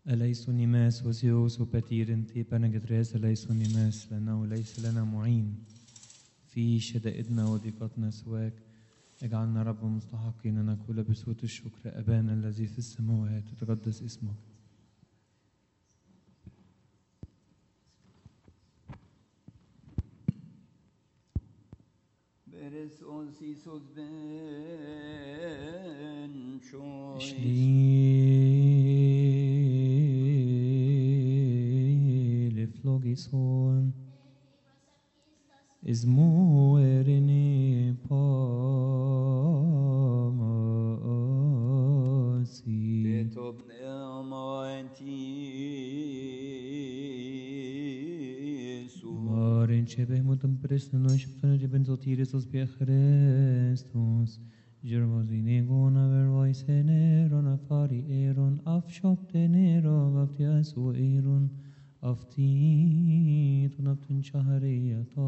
أليس نماس وزيوس وبتير تيبا جدراس أليس نماس لأنه ليس لنا معين في شدائدنا وضيقتنا سواك اجعلنا رب مستحقين أن نقول بصوت الشكر أبانا الذي في السماوات تتقدس اسمك Beres ons Isus ben choice. Schlile flogison is moerini pamasi Betob neamanti Isu. Marin شبه متمبرس نوش بتنجي بن صوتيرس بي خريستوس جرموزيني غونا vervois eneron afari eron afshop tenero afti asu eron afti tunaptun shahriya ta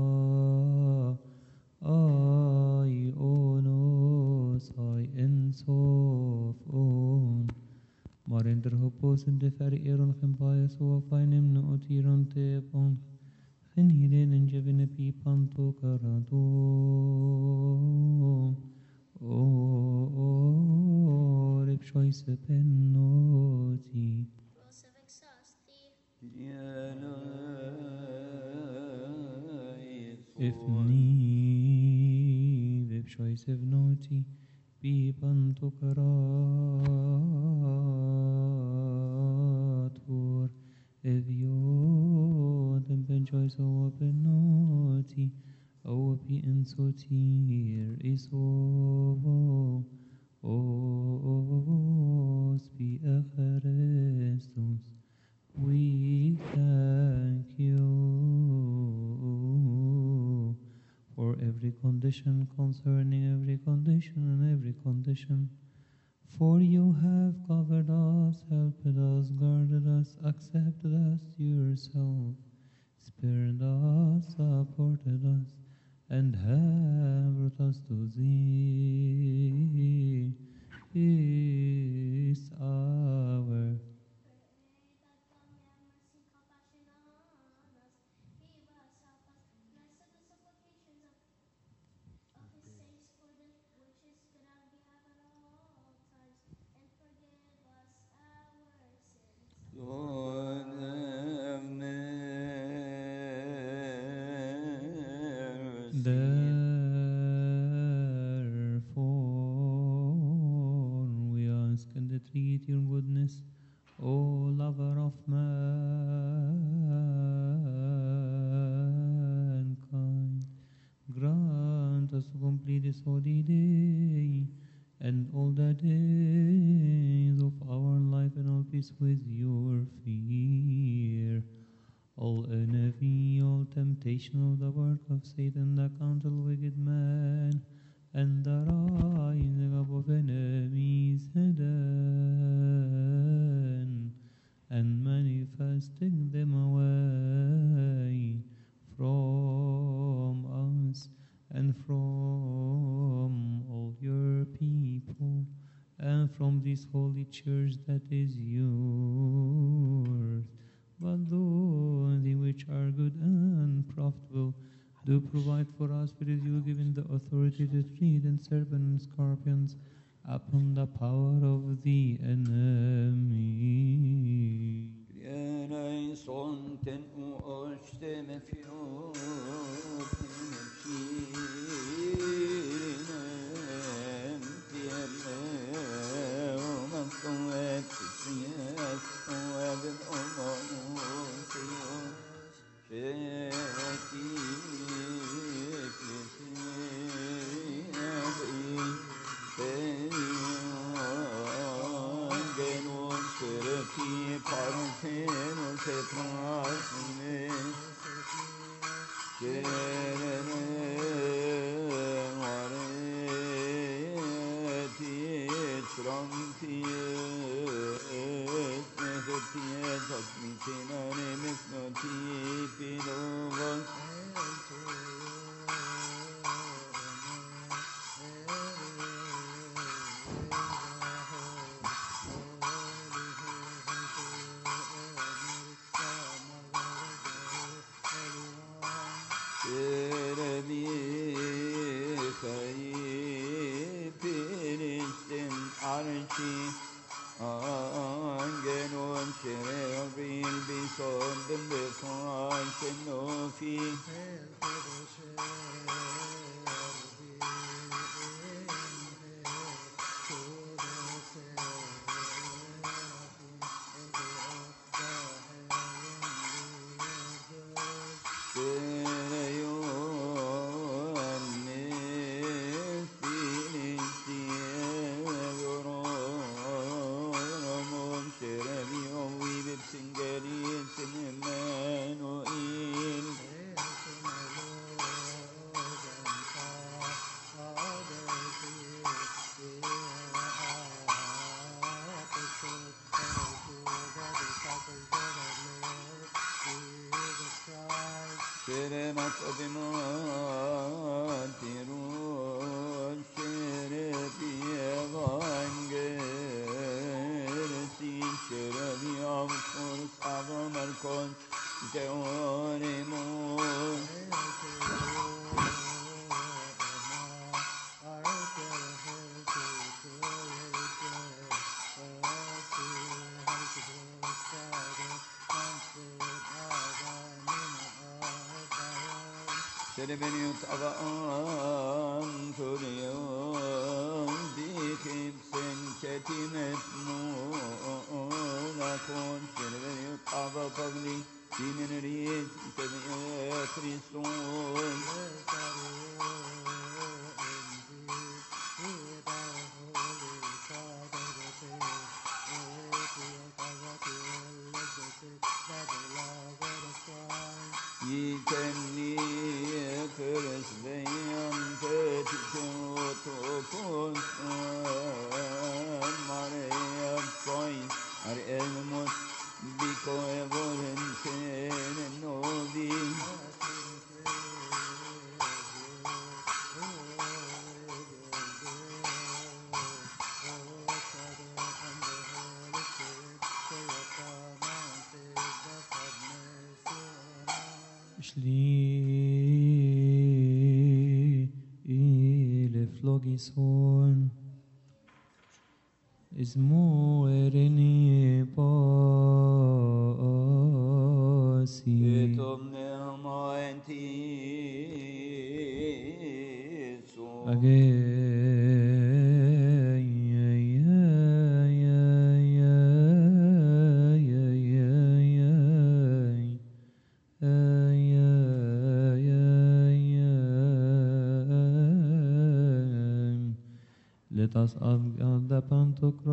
ay onos ay ensof on Marin der hopos in de fer eron chempaias o fainem no otiron te pon Gen hierin en jevine pipanto karado. O o rep shoyse pennoti. Rosa vexasti, Diana Ifni rep shoyse vnoti. Pipanto karator. Evio dem ben choice o pennoti. O pi insotir isovo. O spi echarestus. We thank you for every condition concerning every condition and every condition. For you have covered us, helped us, guarded us, accepted us yourself, spared us, supported us, and have brought us to thee. This hour. Lord have mercy. Therefore, we ask and entreat your goodness, O lover of mankind. Grant us to complete this holy day and all the days of our life and all peace with your fear. All envy, all temptation of the work of Satan, the counsel of wicked man, and the rising up of enemies hidden, and manifesting them away from us and from all your people, and from this holy church that is yours. But those which are good and profitable do provide for us with you given the authority to tread and serpents and scorpions upon the power of the enemy. Yere son ten u oşte mefiyot mefşinem diyelle o mefkuvet siyas o evin o siyon şeki النوفي شرمت بمات روش شربي غانجرسي شربي عمصر صعب مركون تونمون شربني طبعا تريون بخبز كتمت نونكون شربني طبع قبلي في من ريت تبعي خريستون يتني كرس بيان تتكو تكون مريم كويس الموت بيكو يبورن سين النوبي Schlie ile flogison is moerini pasi Etom nema entiso Let us ask God the Pantocrator,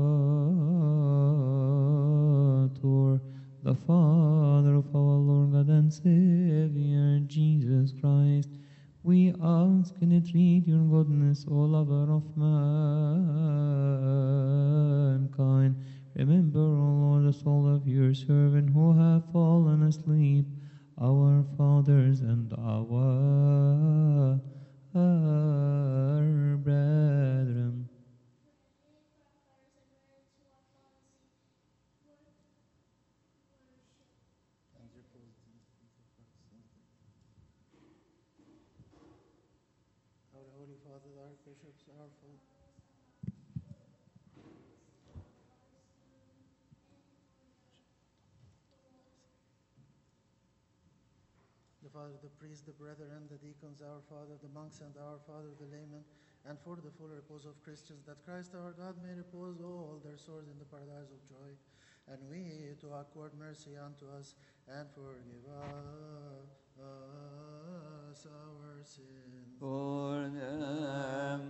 the Father of our Lord God and Savior, Jesus Christ. We ask and entreat your goodness, O lover of mankind. Remember, O Lord, the soul of your servant who have fallen asleep, our fathers and our, our brethren. Our Holy Father, the Archbishops, our full. The Father, the priest, the brethren, the deacons, our Father, the monks, and our Father, the laymen, and for the full repose of Christians, that Christ our God may repose all their souls in the paradise of joy. And we to accord mercy unto us and forgive us our sins. for the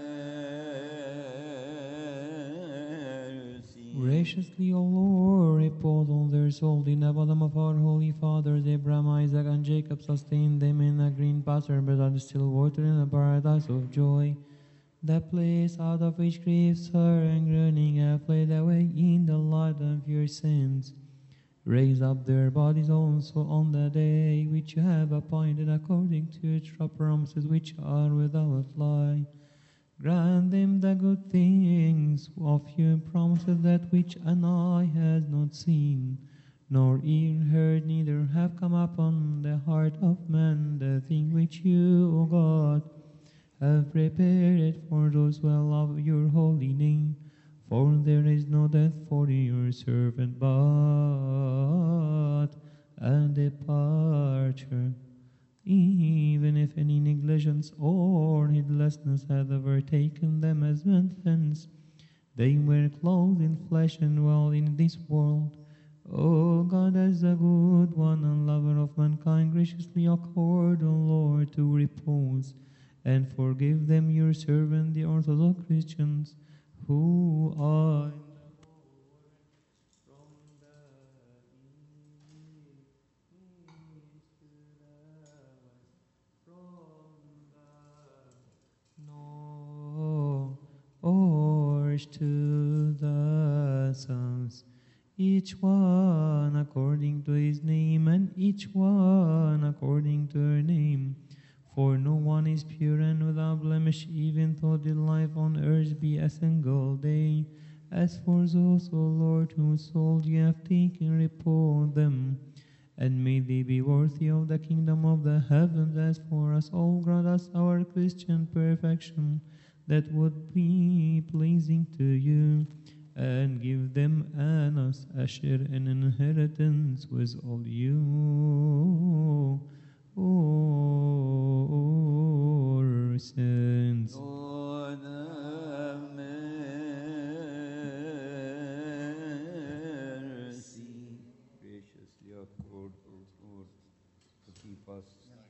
mercy. Graciously, O Lord, repose all their souls in the bosom of our holy fathers, Abraham, Isaac, and Jacob. Sustain them in a green pasture, but at still water in a paradise of joy. The place out of which grief, sorrow, and groaning have fled away in the light of your sins. Raise up their bodies also on the day which you have appointed according to your true promises, which are without lie. Grant them the good things of your promises, that which an eye has not seen, nor ear heard, neither have come upon the heart of man, the thing which you, O God, have prepared for those who love your holy name. For there is no death for your servant, but and departure. Even if any negligence or heedlessness had overtaken them as infants, they were clothed in flesh and dwell in this world. O God, as the good one and lover of mankind, graciously accord, O Lord, to repose and forgive them, your servant, the Orthodox Christians, who are in the Lord from the east to the west, from the north to the south each one according to his name, and each one according to her name. For no one is pure and without blemish, even though the life on earth be a single day. As for those, O Lord, whose souls you have taken, repose them, and may they be worthy of the kingdom of the heavens. As for us, all grant us our Christian perfection, that would be pleasing to you and give them and us a share in inheritance with all you. Our sins. Lord have mercy. Graciously accord, O Lord, to keep us. God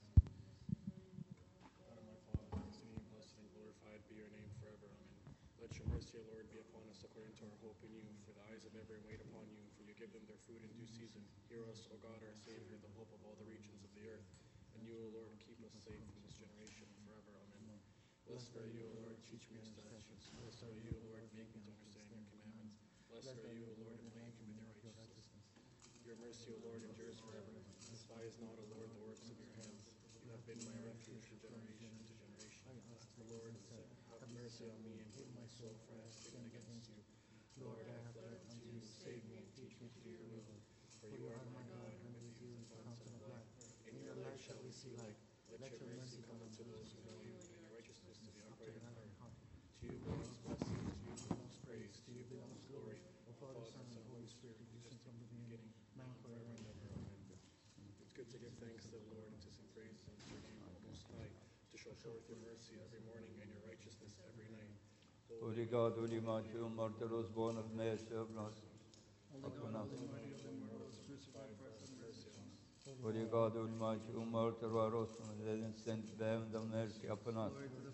of my Father, his name, blessed and glorified be your name forever. Amen. Let your mercy, O Lord, be upon us according to our hope in you. For the eyes of every wait upon you, for you give them their food in due season. Hear us, O God, our Savior, the hope of all the regions of the earth. And you, O Lord, keep us safe from this generation forever. Amen. Blessed are you, O Lord, teach me your statutes. Blessed are you, O Lord, make me to understand your commandments. Blessed are you, O Lord, enlighten me with your righteousness. Your mercy, O Lord, endures forever. Despise not, O Lord, the works of your hands. You have been my refuge from generation to generation. I asked the Lord and said, Have mercy on me and heal my soul, for I have sinned against you. Lord, I have fled unto you. Save me and teach me to do your will. For you are my God, and with you is the fountain of life. In your light shall we see light. Let your mercy come unto those who know you, and your righteousness to the upright in heart. To you belongs blessing, to you belongs praise, to you belongs glory. O Father, Son, and Holy Spirit, just from the beginning, now forever and ever. Amen. It's good to give thanks to the Lord and to sing praises unto your name, O Most High, to show forth your mercy every morning and your righteousness every night. Holy God, Holy Matthew, martyrs born of mercy of us. Upon us. Holy God, Holy Matthew, martyr of us, and sent them the mercy upon us.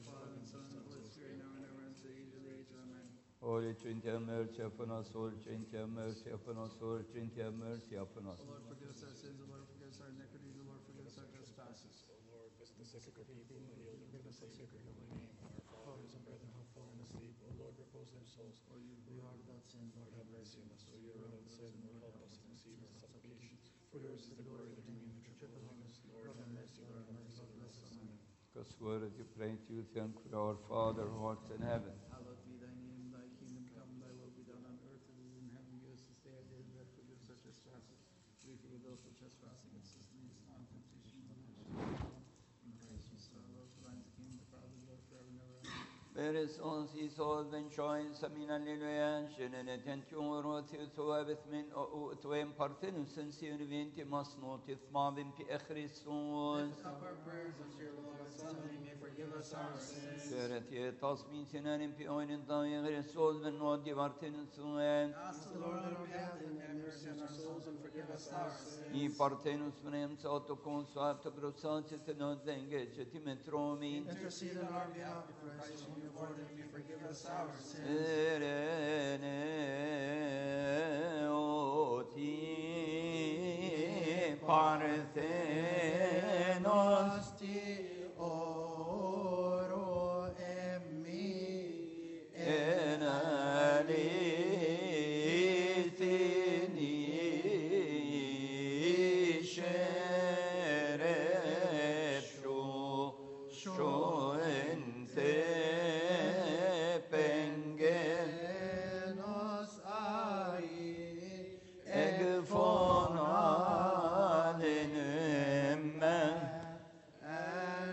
Holy Trinity, have mercy upon us. Holy Trinity, have mercy upon us. Holy Trinity, have mercy upon us. Lord, forgive us our sins, O Lord, forgive us our iniquities, O Lord, forgive us our trespasses. O Lord, visit the sick of your people and heal them for the sake of your holy name. Our fathers and brethren have fallen asleep. O Lord, repose their souls. O you who are without sin, Lord, have mercy on us. O you are without sin, Lord, help us and receive our supplications. For yours is the glory, the dominion, the triple holiness. Lord, have mercy, Lord, have mercy. Bless us. Amen. Because worthy to pray to you, thank for our Father who art in heaven. Hallowed be thy name, thy kingdom come, thy will be done on earth as it is in heaven. Give us this day our daily bread, forgive us our trespasses. We forgive those who trespass against us, lead us not into temptation, but deliver us from evil. In Christ Jesus our Lord, for thine is the kingdom, the power, and the glory forever and ever. Amen. Beres ons i sådven sjöin samin alleluja, känner tention och till så övet min och to en parten sen ser vi inte mas nåt till mavin pi Kristus. Lift up our prayers unto your beloved Son, that he may forgive us our sins. Föret ge tas min sinnen pi oinen ta i Kristus men nåd i varten så en. Ask the Lord that repent and have mercy on our souls and forgive us our sins. I partenus menem sa to consvat brosatse te nodenge che ti metromi. Intercede on our behalf before Christ, whom you Lord, and you forgive us our sins. Serene oti parthenos Nosti oro emmi en alithini shereshu shoente pengen enos ai egfon alinimmen and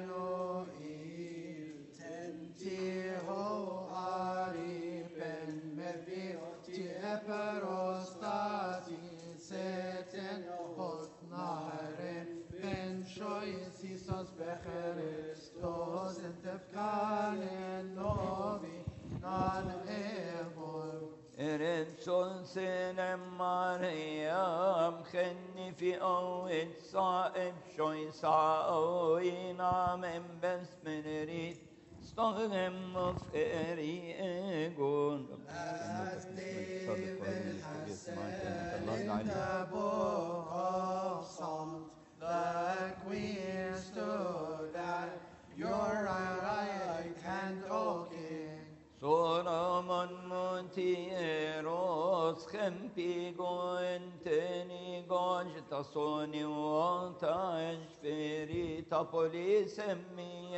مريم خني في أول صائب شوي ساوينا من بس من ريت استغرم مفقري ايقون As David has said in the book of Psalms, the queen stood at your right hand, O King. Solomon Montieros Chempigo Enteni Gojta Soni Wata Espirita Polis Emmi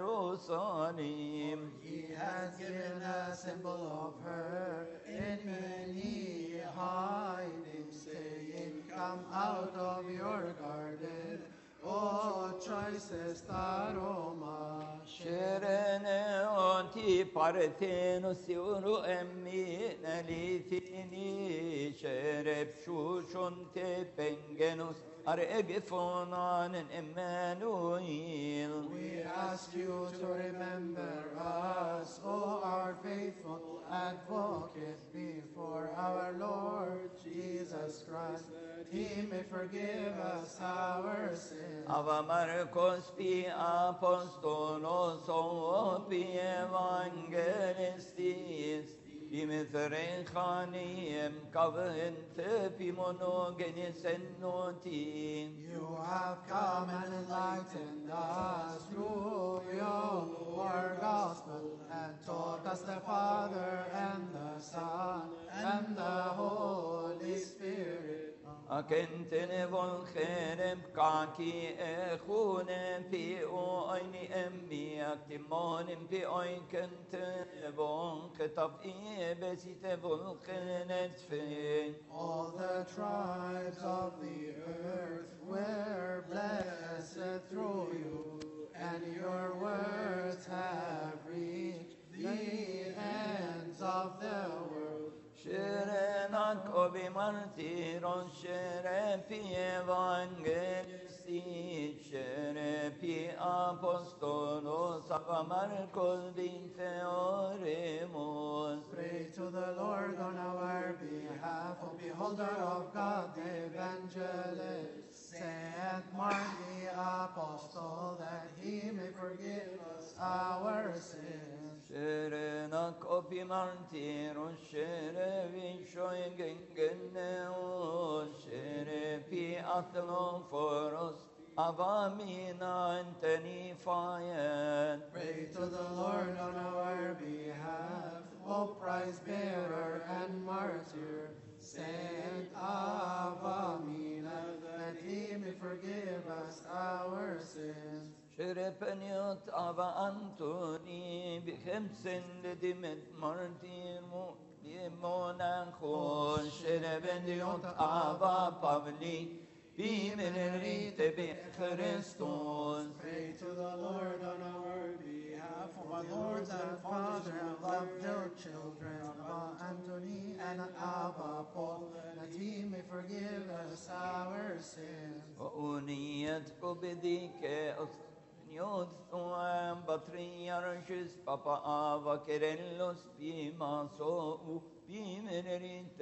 Jerusalem He has given a symbol of her in many hiding, saying, Come out of your garden, O choicest aroma. Şerene anti partenus yuru emmi nelithini şerep şuşun tepengenus ar egifonan Emmanuel. We ask you to remember us, O our faithful advocate, before our Lord Jesus Christ, that he may forgive us our sins. Ava Marcos pi apostolos o pi evangelistis pi mithrechanim kavent pi monogenes ennotim You have come and enlightened us through your gospel and taught us the Father and the Son and the Holy Spirit. أكنتن والخير بكاكي أخون في أويني أمي أكتمون في أوي كنت بون كتب إيه بسيت بالخينت فين All the tribes of the earth were blessed through you, and your words have reached the ends of the world. شرنك أبي مرتيرون شرفي إيفانجيلستي شرفي أبوستولوس أغمركل دي ثيوريموس Pray to the Lord on our behalf, O beholder of God, the evangelist, Saint Mark the apostle, that he may forgive us our sins. شرنك أبي مرتيرون شرفي شوي جنجنوس شرفي أثلوفوروس أغامينا أنتني فايت Pray to the Lord on our behalf, O prize bearer and martyr, Saint Avamina, that he may forgive us our sins. شربنيوت أبا أنتوني بخمس لدمت مرتين مو بمونا خوش شربنيوت أبا بابلي بمرريت بخريستوس Pray to the Lord on our behalf, for my Lord and Father love their children, Abba Anthony and Abba Paul, that he may forgive us our sins. وأنيت بذيك أسنيوت ثوام بطريرشس بابا آفا كيرلس بما سوء بمرريت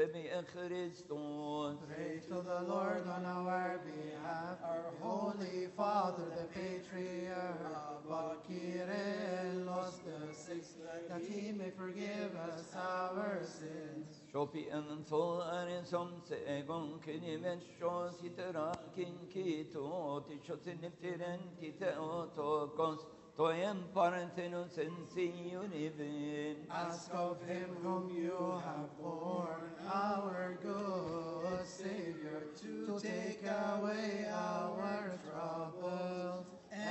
بخريستوس Pray to the Lord on our behalf, our Holy Father, the Patriarch, Abba Kyrillos the Sixth, that he may forgive us our sins. Shopi en så är som segon kniven sjås i terakin kito till sjåsen efter en tite och tokos to en parentenus en sionivin. Ask of him whom you have borne, our good Savior, to take away our troubles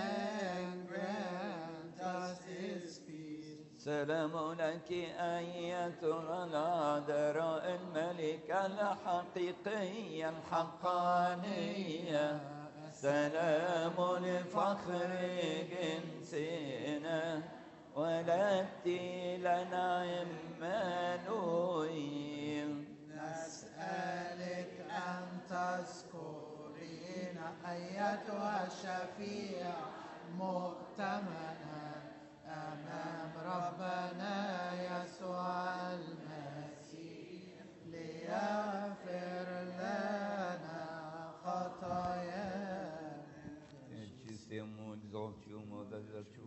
and grant us his peace. سلام لك أيتها العذراء الملكة الحقيقية الحقانية سلام لفخر جنسنا ولدتي لنا إمانويل نسألك أن تذكرين أيتها الشفيع مؤتمنا أمام ربنا يسوع المسيح ليغفر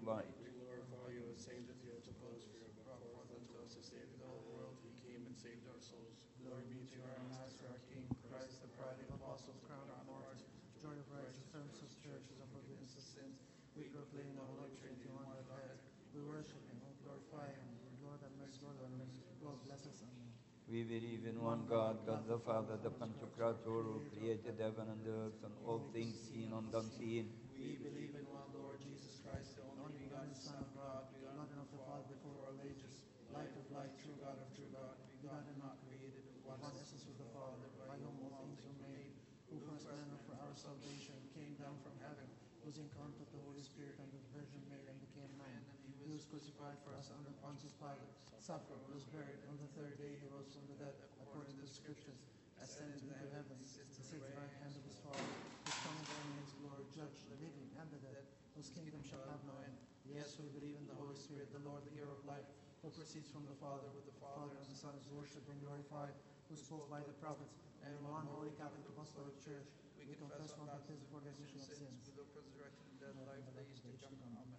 light. We glorify you as saints of you to boast for you, brought forth unto us to save the whole world. He came and saved our souls. Glory be to our Master, our King, Christ, the pride of apostles, crown of martyrs, joy of righteous, firmness of churches, and forgiveness of sins. We proclaim the Holy Trinity, one God. We worship Him, we glorify Him, Lord and merciful, Lord, God bless us. Amen. We believe in one God, God the Father, the Pantocrator, who created heaven and earth and all things seen and unseen. We believe in one Lord Jesus Christ, the only begotten Son of God, begotten of the Father before all ages, light of light, true God of true God, begotten and not created, one essence with the Father, by whom all things were made, who for us and for our salvation came down from heaven, was incarnate of the Holy Spirit and of the Virgin Mary and became man. He was crucified for us under Pontius Pilate, suffered, was buried, on the third day he rose from the dead, according to the Scriptures, ascended into the heavens, sits at the right hand of his Father, is coming down in his glory, judge the living and the dead, whose kingdom shall have no end. Yes, we believe in the Holy Spirit, the Lord, the giver of life, who proceeds from the Father, with the Father and the Son is worshipped and glorified, who spoke by the prophets, and in one holy Catholic Apostolic Church, we confess one baptism for the remission of sins. We look for the resurrection of dead, life, and the age to come. Amen.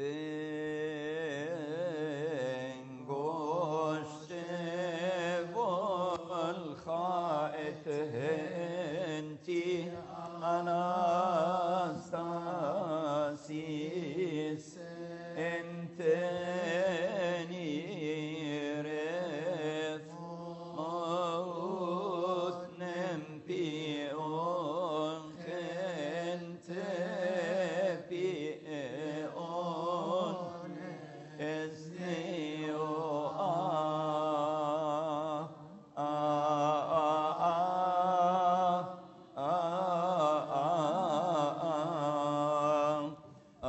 Tengoste vol khaet henti anastasis enteni ref maut nempi on kente pi on esneo a a a a a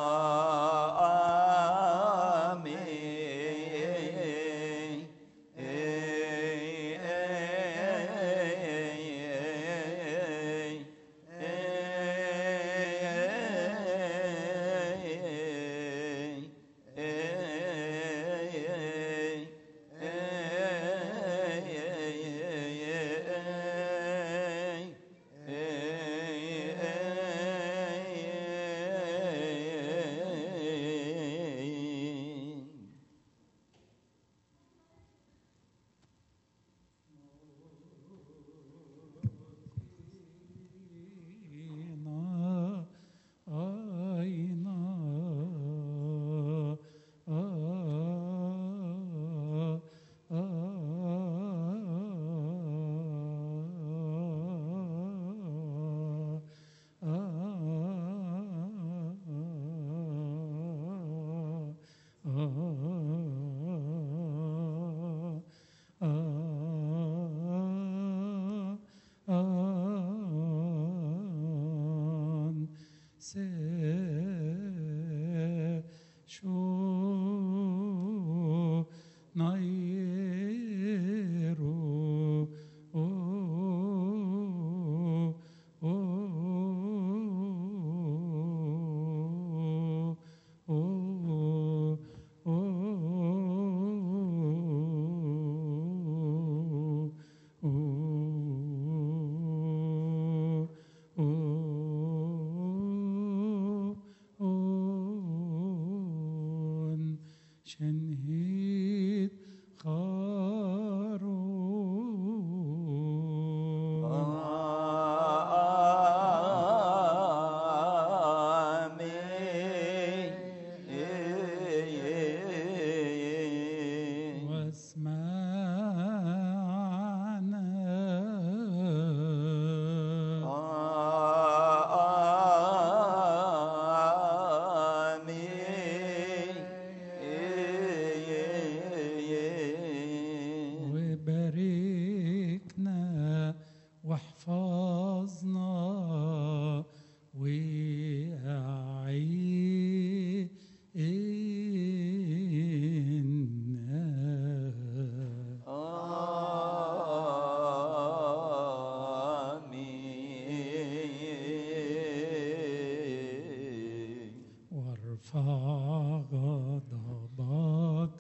Amen. أين أين an se sho nairo o o o o on شنهيد خارو Amen. واسمعنا Amen. وباركنا واحفظنا وأعينا آمين وارفع غضبك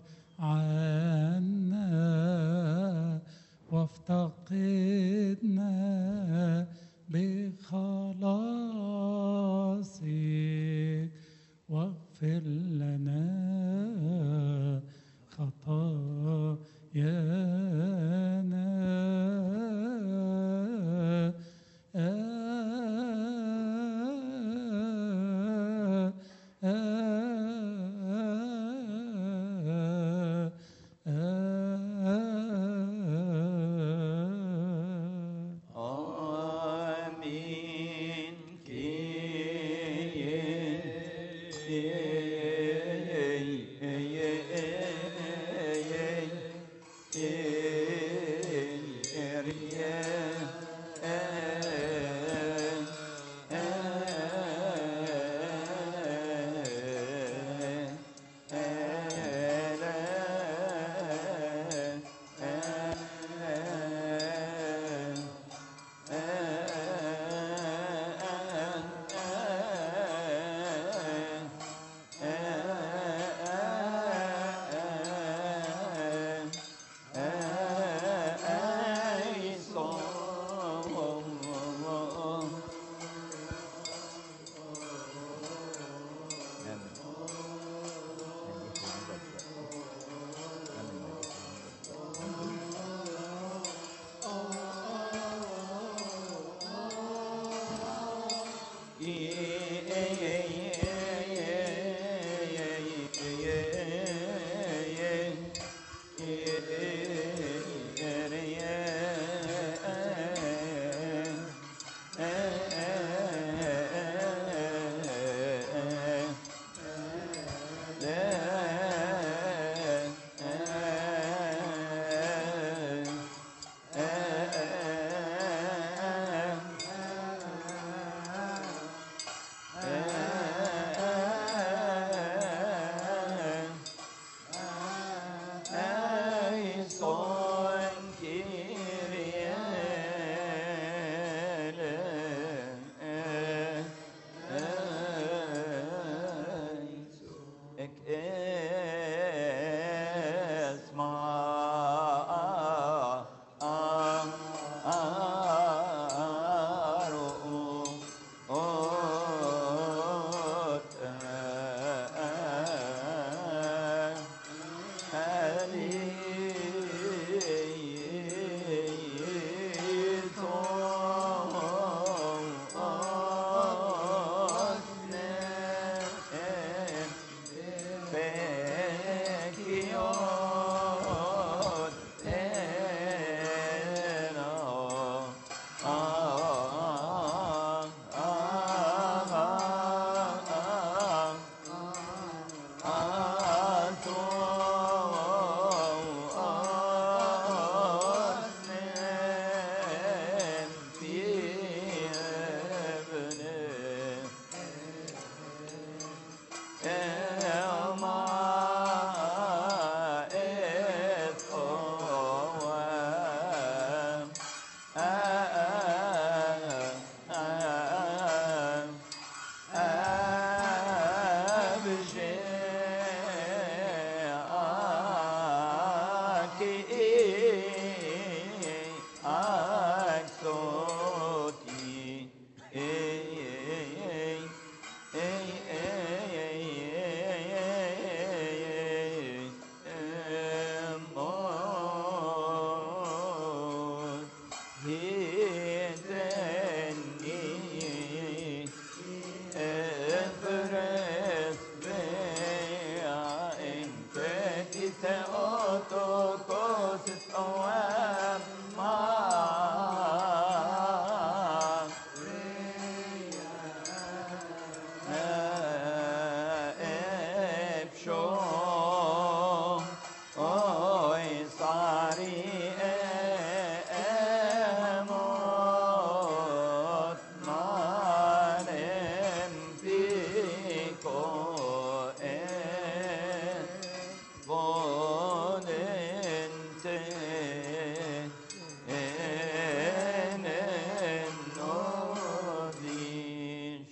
عنا وافتقدنا بخ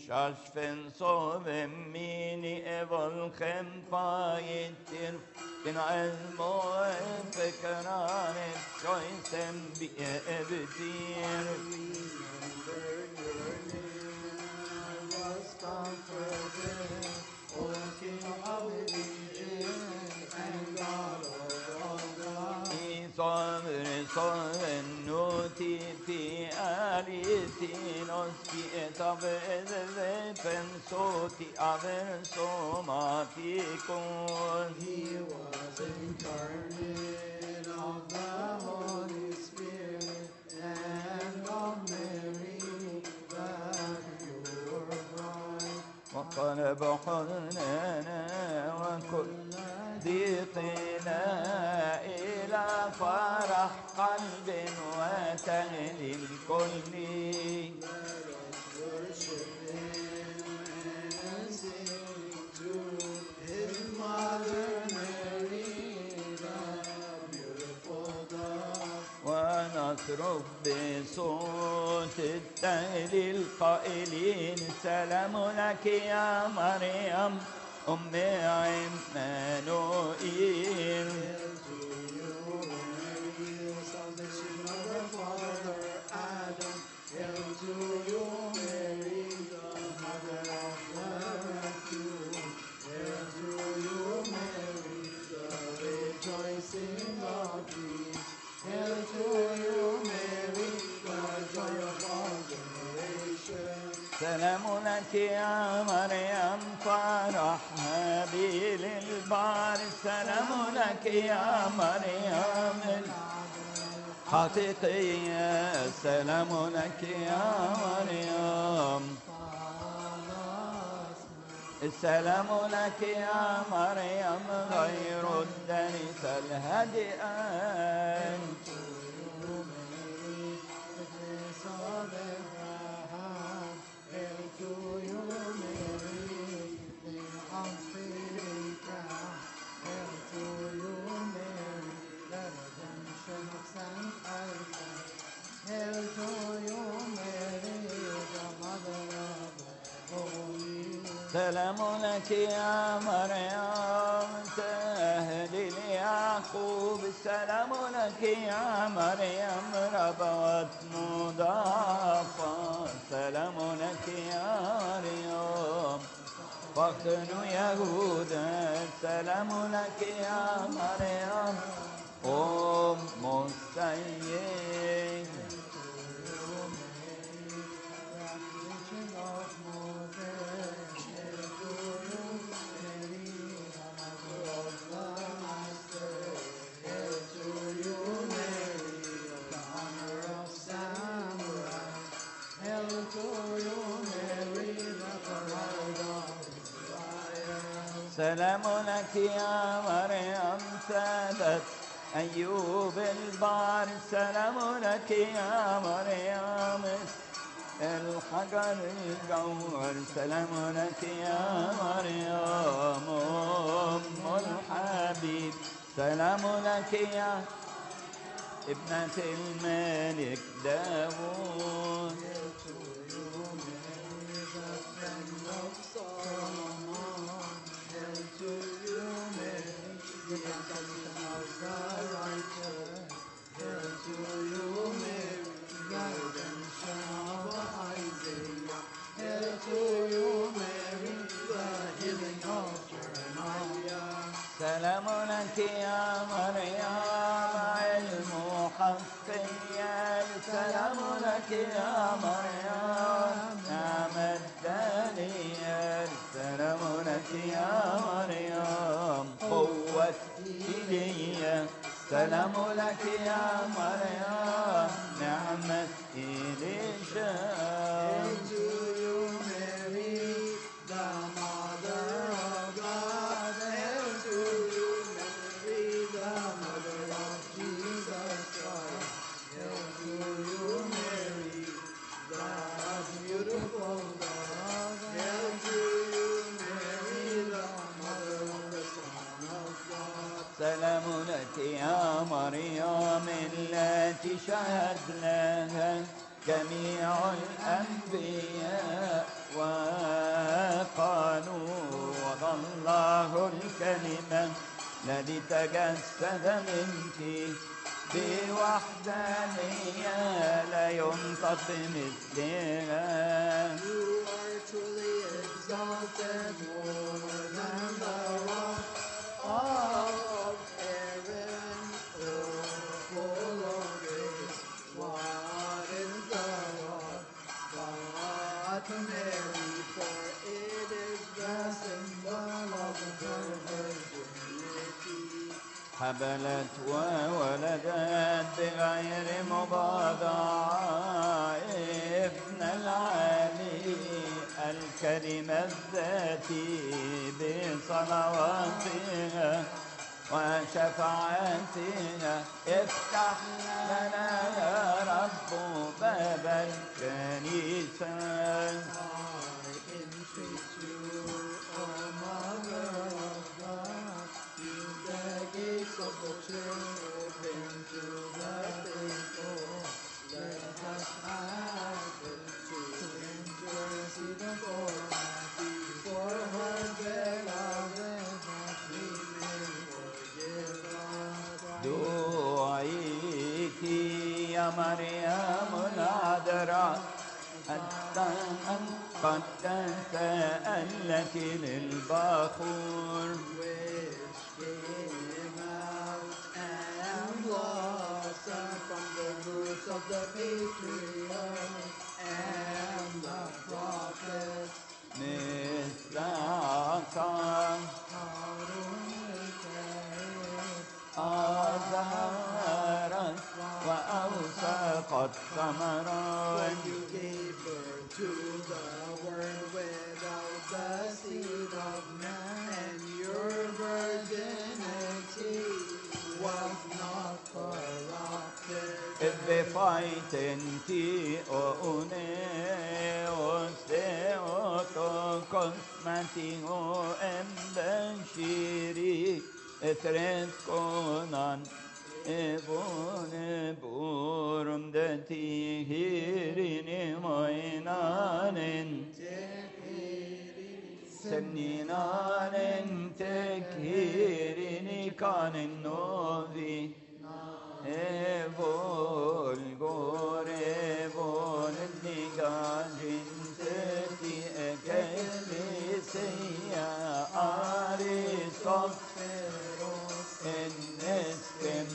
Kjørsfen sove mini evol kjempa yittir Din almo fekaranet Sjøysem bi ebedir was comforted, O King of ages and God of all gods. I sommer soven noti pi alitinos Ki et av vepen soti aver somatikon He was incarnate of the Holy Spirit and of Mary, the pure bride. وقلب حزننا وكل ضيقنا إلى فرح قلب وتهليل كل Worship Him and sing to His mother Mary, the beautiful dove. ونصرخ بصوت التهليل قائلين سلام لك يا مريم أم عمانوئيل Salvation of our father Adam, hail to you, Mary, the mother of the refuge. Hail to you, Mary, the rejoicing of peace. Hail to you, Mary, the joy of all generations. سلام لك يا مريم فرح هابيل البار سلام لك يا مريم حقيقية سلام لك يا مريم السلام لك يا مريم غير الدنس الهدئان Goodness of Abraham, hail to you, Mary, the unfading crown. Hail to you, Mary, the redemption of Saint Isaac. Hail to you, Mary, the mother of the holy. سلام لك يا مريم سهل يعقوب سلام لك يا مريم ربوت مضافة سلام لك يا مريم فخر يهودا سلام لك يا مريم أم السيد Reaching of Moses, hail to you, Mary, the mother of the Master. Hail to you, Mary, the honor of samurai. Hail to you, Mary, the bride of Israel. سلام لك يا مريم سادت أيوب البار سلام لك يا مريم الحجر الجوهر سلام لك يا مريم أم الحبيب سلام لك يا ابنة الملك داوود سلام لك يا مريم علم حقيا سلام لك يا مريم نعم الدليل سلام لك يا مريم قوة إيليا سلام لك يا مريم نعمة إليشا سلام لك يا مريم التي شهد لها جميع الأنبياء الكلمة الذي تجسد منك بوحدانية لا ينطق مثلها You are truly exalted more than the rock of Aaron, O full of grace. What is the rock but Mary? For it is the symbol of her virginity. حبلت وولدت بغير مباضعة ابن العالي الكلمة الذاتي بصلواتها وشفاعتها افتح لنا يا رب باب الكنيسة I entreat you, O Mother of God, keep the gates of the church open to the faithful. Let us ask her to intercede for us before her beloved, that we may forgive us. دعيك يا مريم العذراء حتى أن قد تسألك للبخور which came out and blossomed from the roots of the patriarchs and the prophets. مثل عصا أزهرت وأوسقت ثمرا When you gave birth to the word without the seed of man, and your virginity was not corrupted. Befajtenti o une o se o to kosmati o embashiri etret konan evone burum deti hirini moinanen semninanen tekhirini kanen novi Evol gore vol ligajin seti eklesia aristoteros en estem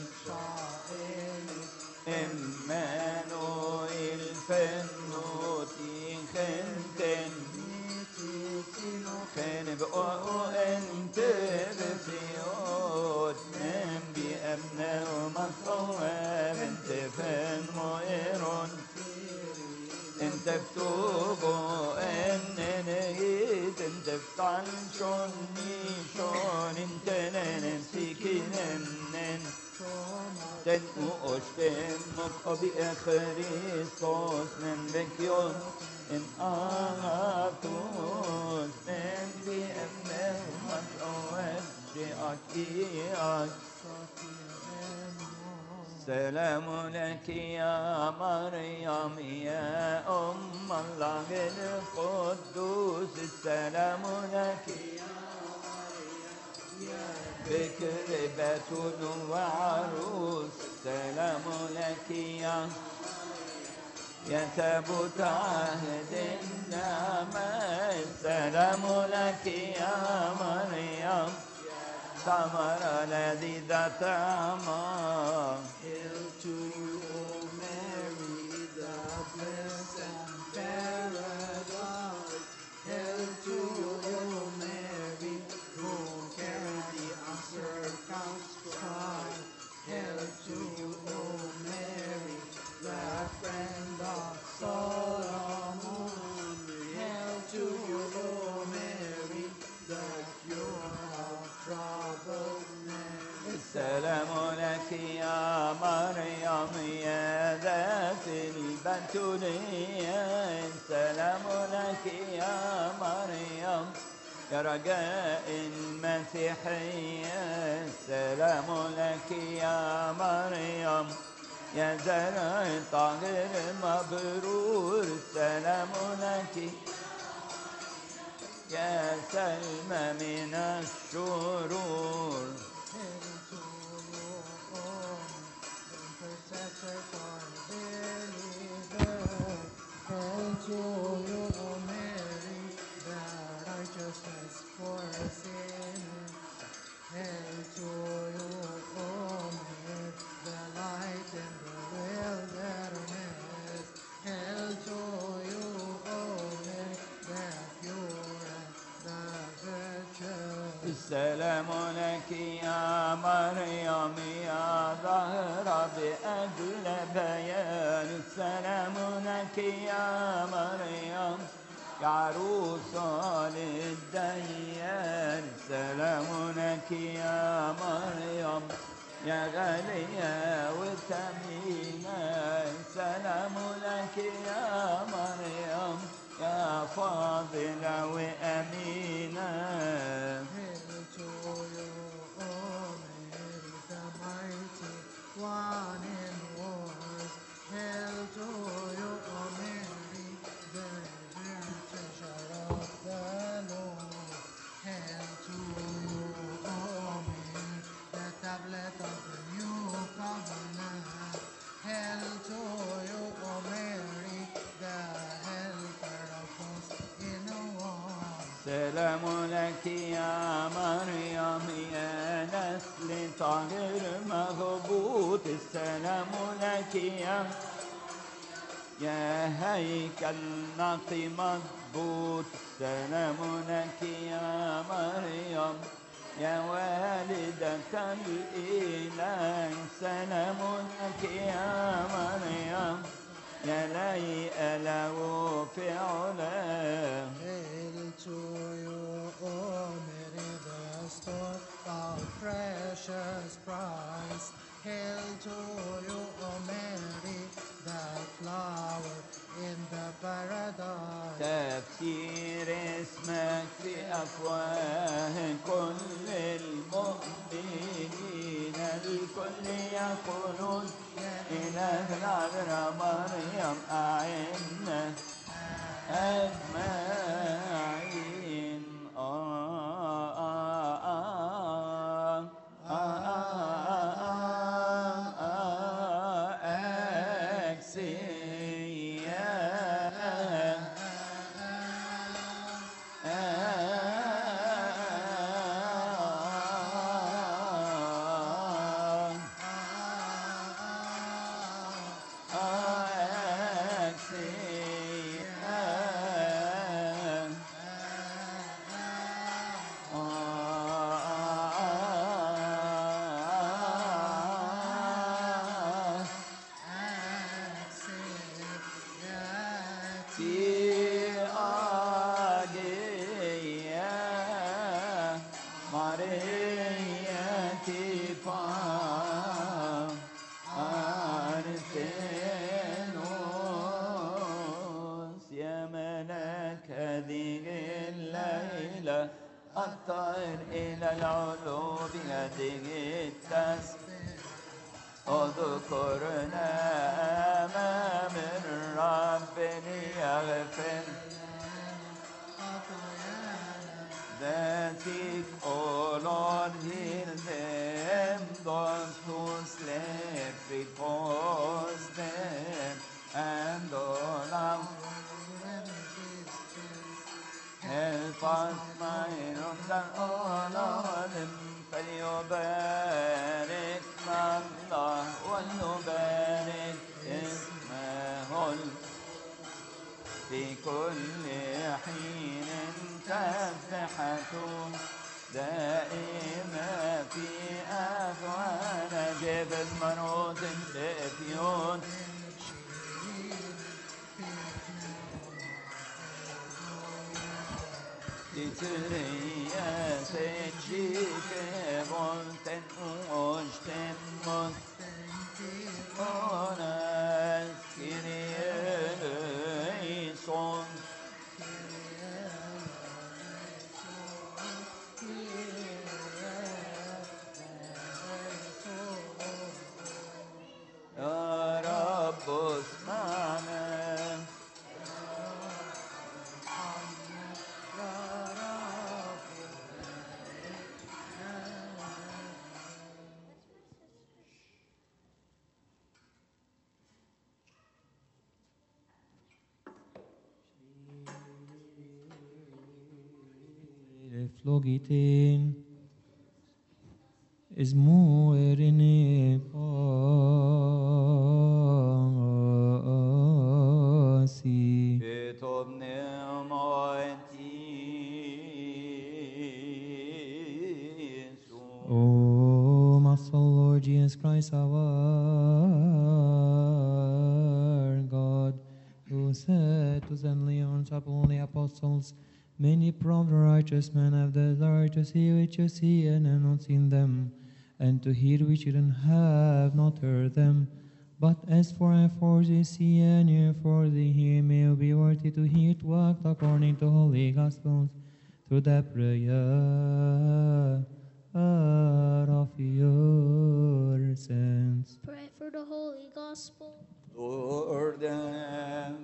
Emmanuel fenoti genten خانب أو أنت بفيوت من بأمنا ومطوى بنت فن مؤيرون انت فتوبو ان نهيت انت فتعل شوني شون انت ننسيكنن تنمو اشتم مقابي خريستوس من بكيون ان اغاثوس من بأمنا ومطوى بأكياك سلام لك يا مريم يا أم الله القدوس السلام لك بكر بتول وعروس سلام لك يا يا تابوت عهد النعمة السلام لك يا مريم ثمرة لذيذة طعما Hail to you, O Mary, the blessed and paradise. Hail to you, O Mary, who carried the uncircumcised child. Hail to you, O Mary, the friend of Solomon. Hail to you, O Mary, the cure of troubled men. السلام لك يا مريم يا ذات البتولية السلام لك يا مريم يا رجاء المسيحية السلام لك يا مريم يا زرع طاهر مبرور السلام لك يا سلمى من الشرور Hail to you, O intercessor for believers. Hail to you, O Mary, the righteousness for sinners. Hail to you, O Mary, the light in the wilderness. Hail to you, O Mary, the pure and the virtuous. السلام لك يا مريم يا ظهر بأجل بيان السلام لك يا مريم يا عروس للديان السلام لك يا مريم يا غالية وثمينة السلام لك يا مريم يا فاضلة وأمينة Hail to you, O Mary, the mighty one in wars. Hail to you, O Mary, the revered treasure of the Lord. Hail to you, O Mary, the tablet of the new covenant. Hail to you, O Mary, the helper of us in a war. سلام لك يا مريم يا نسل طاهر مغبوط السلام لك يا يا هيكل نقي مضبوط السلام لك يا مريم يا والدة الإله سلام لك يا مريم يا ليئة له في علاه Hail to you, O Mary, the store of precious price. Hail to you, O Mary, the flower in the paradise. تفسير اسمك في أفواه كل المؤمنين الكل يقولون إله العذراء مريم أعنا أجمعين آه آه آه آه آه آه أكسيا أرسنوس يا ملاك هذه الليلة الطائر إلى العلو بهذه التسبيح اذكرنا أمام الرب ليغفر that if, O Lord, heal them, those who sleep, repose them, and all our help us, my Lord, all of them, فليباركنا الله وليبارك اسمه في كل حين تسبحة دائمة في أفوان جبل منوط بأفيون تتريا سجيك بولتن وشتن مستنكرونس كريسون يا رب اسمعنا يا reflogitin is more in pasi. كتب نعمتي يسوع O Master Lord Jesus Christ, our God, who said to send Leon's upon the apostles, Many prompt righteous men have desired to see which you see and have not seen them, and to hear which you don't have not heard them. But as for I for they see and hear for they hear may you be worthy to hear to act according to holy gospels through the prayer of your saints. Pray for the Holy Gospel. Lord have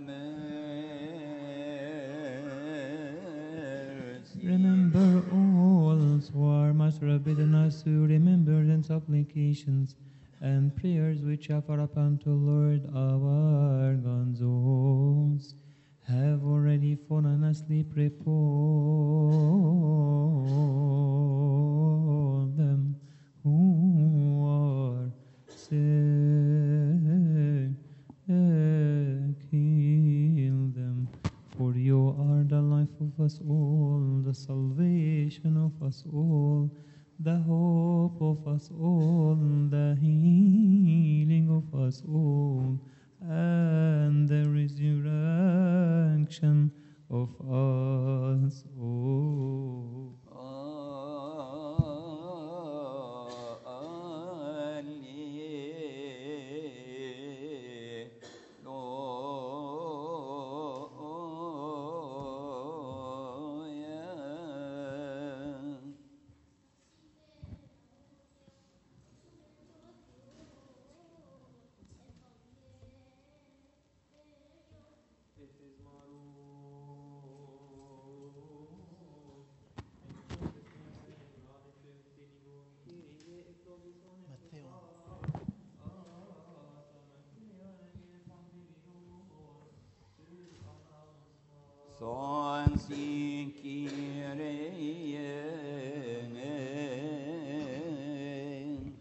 mercy. Remember all who are much forbidden us to remember and supplications and prayers which offer up unto Lord our God. Those have already fallen asleep, repose them who are sick, heal them. For you are the life of us all, the salvation of us all, the hope of us all, the healing of us all, and the resurrection of us all. Alleluia. Matteo. Son si Kyrie.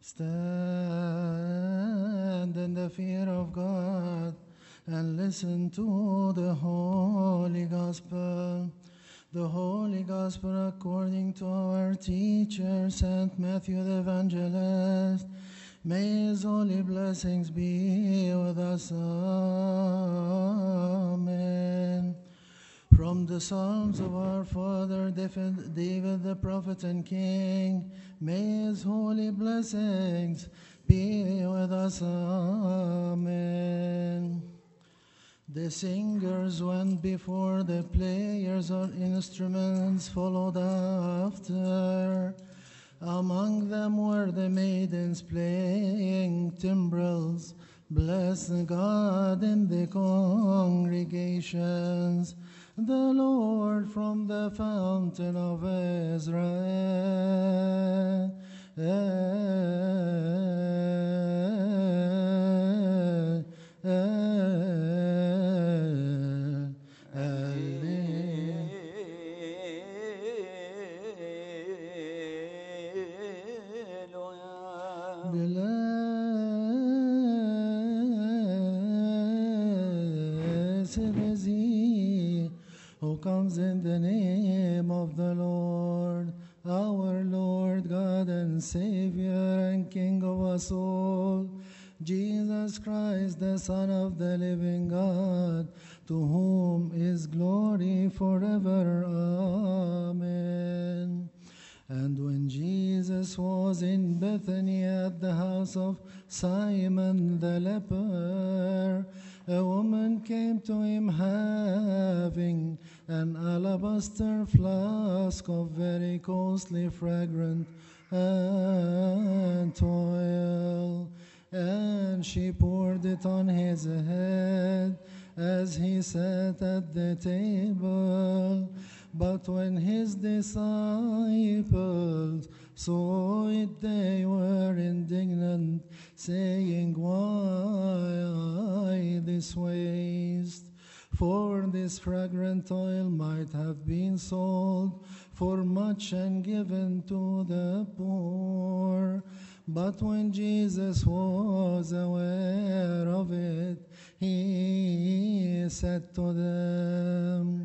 Stand in the fear of God and listen to the Holy Gospel. The Holy Gospel according to our teacher, Saint Matthew the Evangelist. May his holy blessings be with us. Amen. From the Psalms of our father David, David the prophet and king, may his holy blessings be with us. Amen. The singers went before, the players on instruments followed after. Among them were the maidens playing timbrels. Bless God in the congregations, the Lord from the fountain of Israel. Alleluia. Blessed is he who comes in the name of the Lord, our Lord God and Savior and King of us all, Jesus Christ, the Son of the living God, to whom is glory forever. Amen. And when Jesus was in Bethany at the house of Simon the leper, a woman came to him having an alabaster flask of very costly fragrant and oil, and she poured it on his head as he sat at the table. But when his disciples saw it, they were indignant, saying, Why this waste? For this fragrant oil might have been sold for much and given to the poor. But when Jesus was aware of it, he said to them,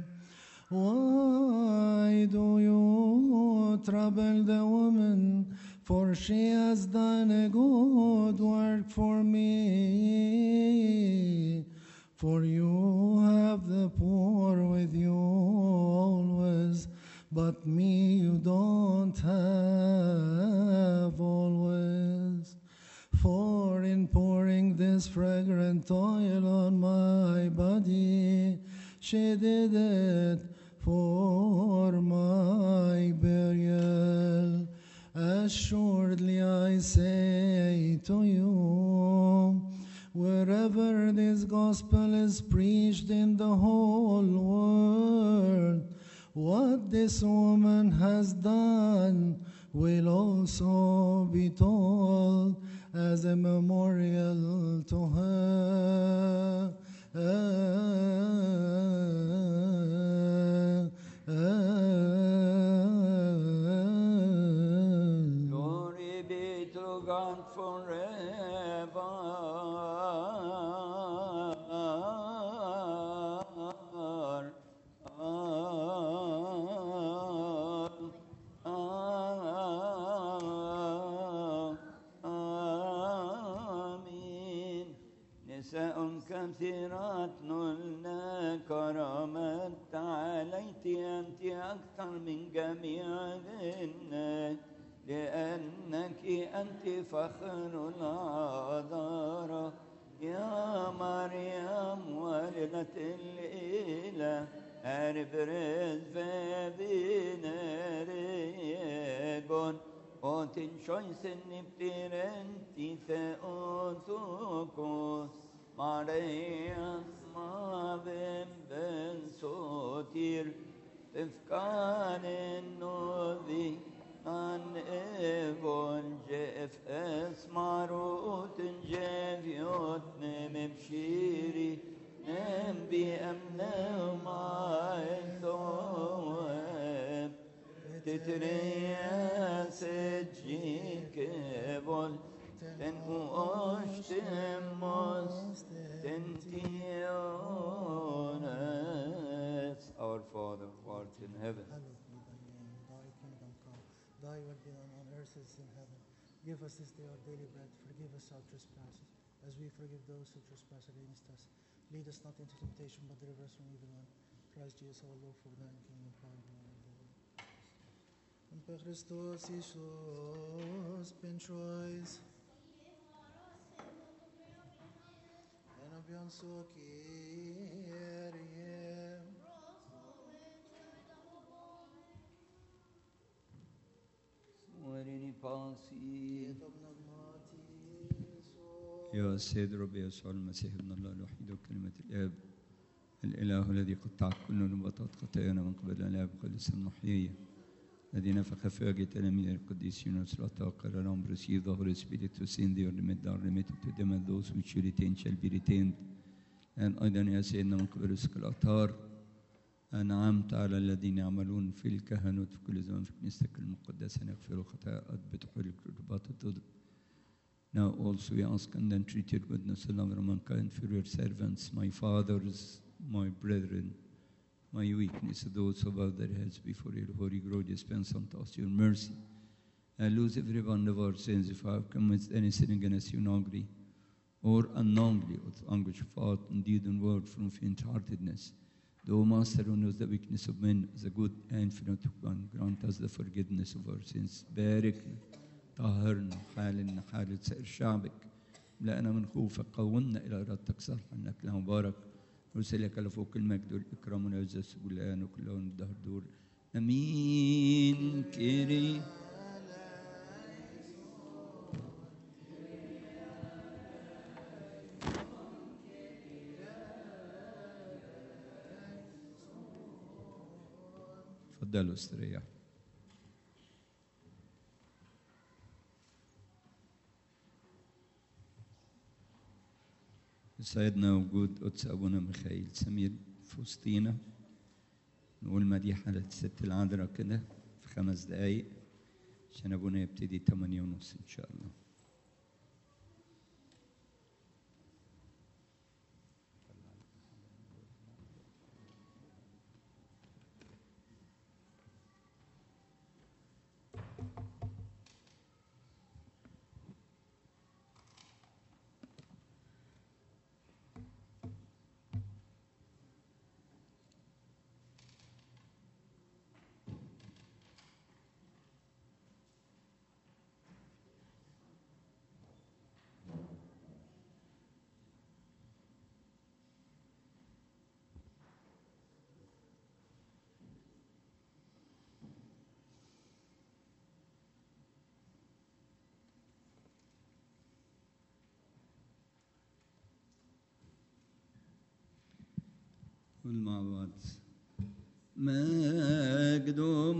Why do you trouble the woman? For she has done a good work for me. For you have the poor with you always, but me you don't have always. For in pouring this fragrant oil on my body, she did it for my burial. Assuredly I say to you, wherever this gospel is preached in the whole world, what this woman has done will also be told as a memorial to her. Glory be to God forever. آمين نساء كثيرات نلنا كرامات عليت أنت أكثر من جميعهن لأنك أنت فخر العذارى يا مريم والدة الإله أربرز فبناريجون Otin choisen niptirenti theotokos Marias mavem ben sotir Tefkanen novi an evon jef es marut jeviot nem shiri nem bi amna ma entoem تترياس جيك بول تن أشتموس تنتيونس Our Father who art in heaven Hallowed be thy name, thy kingdom come, thy will be done on earth as in heaven. Give us this day our daily bread, forgive us our trespasses, as we forgive those who trespass against us. Lead us not into temptation, but deliver us from evil one. Christ Jesus our Lord, for thine kingdom, power, and glory. forever. Pe Hristos Iisus, pentru ois, en abian so Kyrie, Smurini pasi et omnagmatis, يا سيد رب يسوع المسيح ابن الله الوحيد وكلمة الآب الإله الذي قطع كل نبطات خطايانا من قبل الآب قدس المحيية الذي نفخ في وجه تلاميذ القديسين وصلاة وقال لهم receive the Holy Spirit to send the remit are remitted to them and those which you retain shall be retained الآن أيضا يا سيدنا من قبل رزق الأطهار أنعمت على الذين يعملون في الكهنوت في كل زمان في كنيستك المقدسة أن يغفروا خطايا بتحول الرباط الضد Now also we ask and entreat your goodness and love and mankind for your servants, my fathers, my brethren, my weakness, those above their heads before your holy glory, dispense unto us your mercy. And lose every one of our sins if I have committed any sin against you knowingly or unknowingly with anguish of heart and deed and word from faint-heartedness. Though Master who knows the weakness of men is a good and infinite one, grant us the forgiveness of our sins. باركنا طهرنا حالنا حالة سائر شعبك املأنا من خوفك قومنا إلى إرادتك صالحا إنك له مبارك نرسلك لفوق المجد والإكرام والعزة والآن وكل يوم الدهر دور أمين كيري تفضلوا استريحوا يسعدنا وجود قدس أبونا ميخائيل سمير في وسطينا نقول مديحة للست العذراء كده في خمس دقايق عشان أبونا يبتدي تمانية ونص إن شاء الله قول مع بعض مجد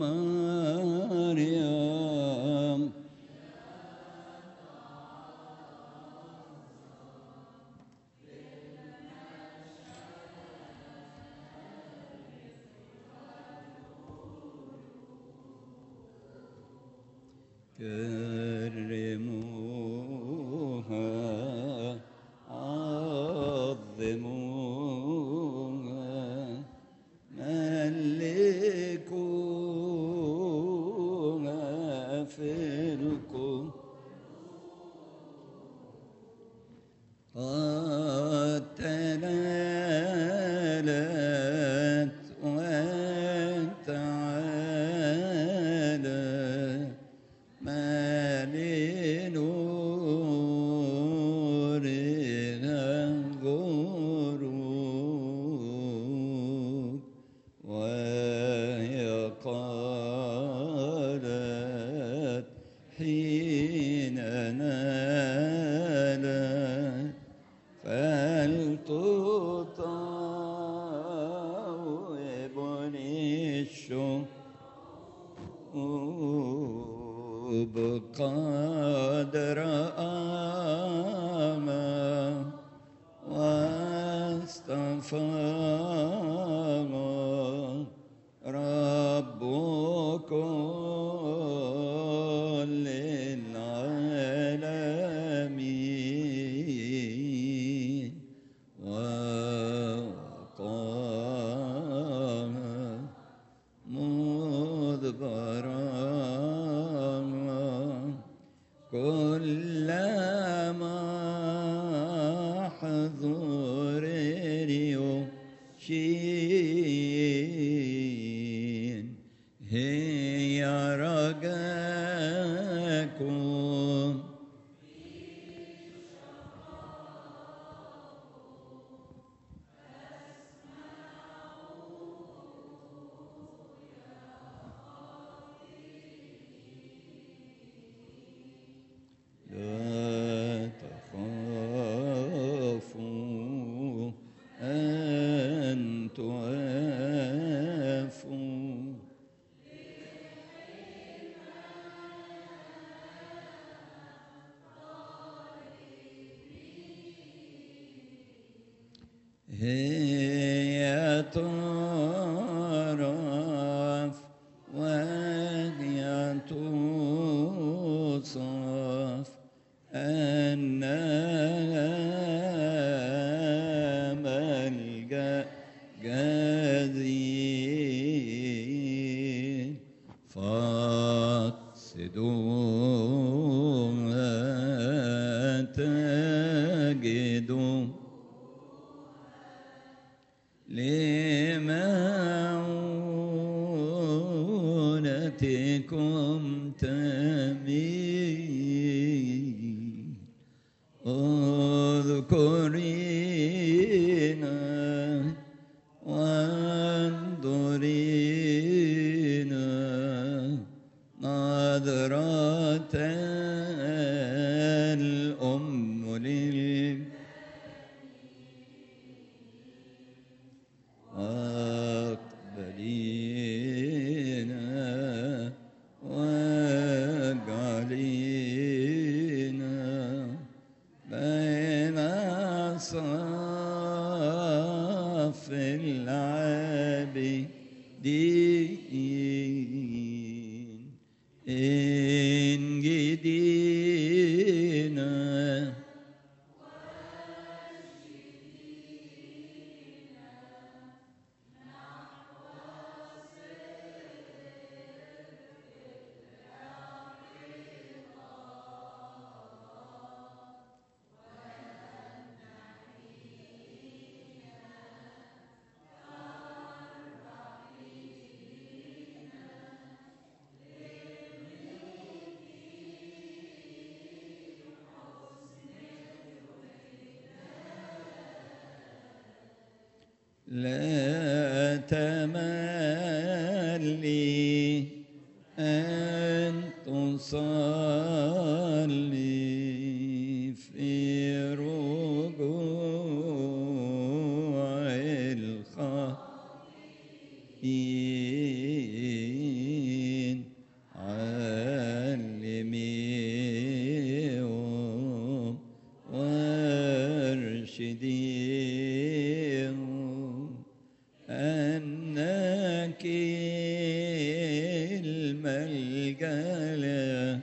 مريم كرموها عظموها ملكوها في الكون قد تنالت وتعالى ما لنورها غروب وهي قالت حين نالت فلتطاوبني الشوق بقدر آما واصطفى رب كل العالمين وقام مدبرا كلما حضر يشين هي رجاكم لا تخافوا أن تعافوا هي تعرف وهي توصف أنها ملجأ جديد فاقصدوها تجدوا لمعونتكم تميل اذكرينا وانظرينا نظرة الأم لل عابدين إن جدينا لا تملي أن تصلي في رجوع الخائن علميهم وارشديهم أنك الملجأ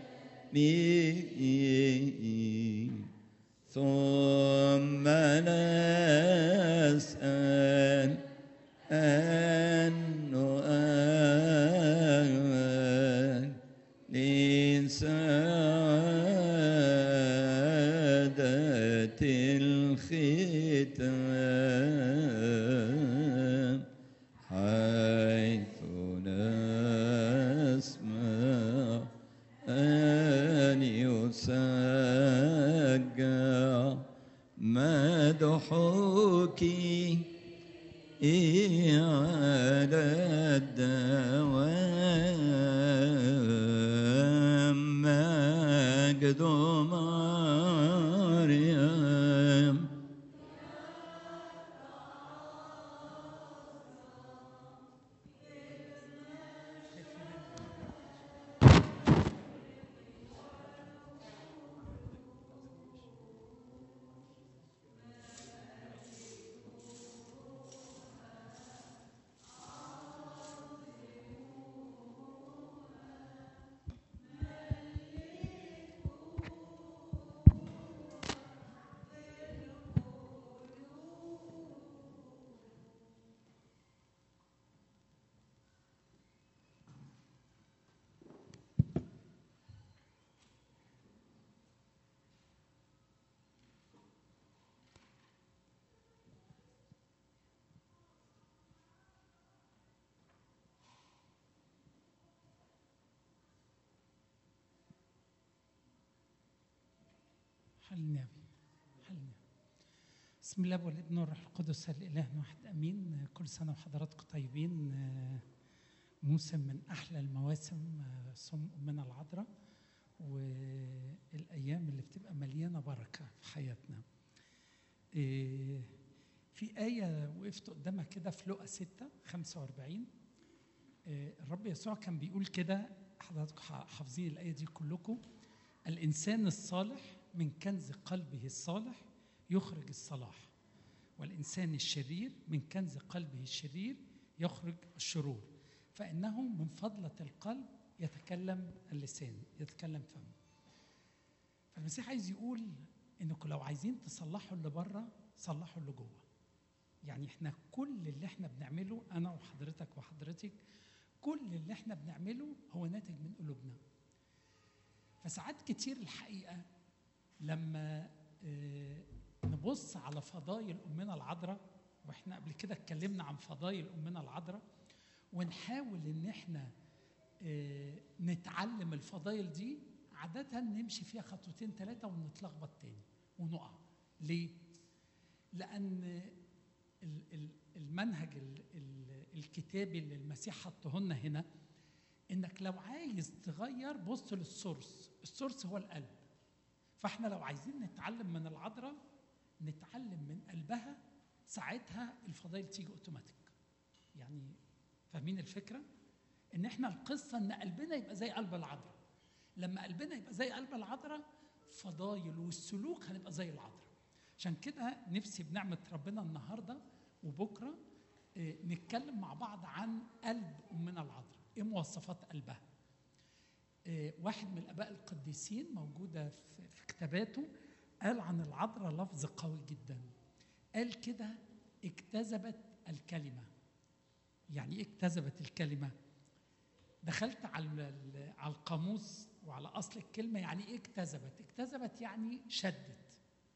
لي ثم نسأل أن نؤمن لسعادة الختام حيث نسمع أن يسجع مدحك على الدوام مجد مريم حلنا حلنا بسم الله والابن والروح القدس الاله واحد امين كل سنه وحضراتكم طيبين آه، موسم من احلى المواسم آه، صوم امنا العذراء والايام اللي بتبقى مليانه بركه في حياتنا آه، في آية وقفت قدامها كده في لقا 6 45 آه، الرب يسوع كان بيقول كده حضراتكم ح- حافظين الآية دي كلكم الإنسان الصالح من كنز قلبه الصالح يخرج الصلاح والإنسان الشرير من كنز قلبه الشرير يخرج الشرور فإنه من فضلة القلب يتكلم اللسان يتكلم فم فالمسيح عايز يقول انكم لو عايزين تصلحوا اللي بره صلحوا اللي جوه يعني احنا كل اللي احنا بنعمله انا وحضرتك وحضرتك كل اللي احنا بنعمله هو ناتج من قلوبنا فساعات كتير الحقيقه لما آه، نبص على فضايل امنا العذراء واحنا قبل كده اتكلمنا عن فضايل امنا العذراء ونحاول ان احنا آه، نتعلم الفضايل دي عادة نمشي فيها خطوتين ثلاثة ونتلخبط تاني ونقع ليه؟ لأن ال- ال- المنهج ال- ال- الكتابي اللي المسيح حطه لنا هنا انك لو عايز تغير بص للسورس السورس هو القلب فاحنا لو عايزين نتعلم من العذراء نتعلم من قلبها ساعتها الفضائل تيجي اوتوماتيك يعني فاهمين الفكره ان احنا القصه ان قلبنا يبقى زي قلب العذراء لما قلبنا يبقى زي قلب العذراء فضايل والسلوك هنبقى زي العذراء عشان كده نفسي بنعمه ربنا النهارده وبكره آه، نتكلم مع بعض عن قلب أمنا العذراء إيه مواصفات قلبها آه، واحد من الآباء القديسين موجودة في في كتاباته قال عن العذراء لفظ قوي جدا قال كده اجتذبت الكلمة يعني ايه اجتذبت الكلمة دخلت على ال- على القاموس وعلى اصل الكلمه يعني ايه اجتذبت اجتذبت يعني شدت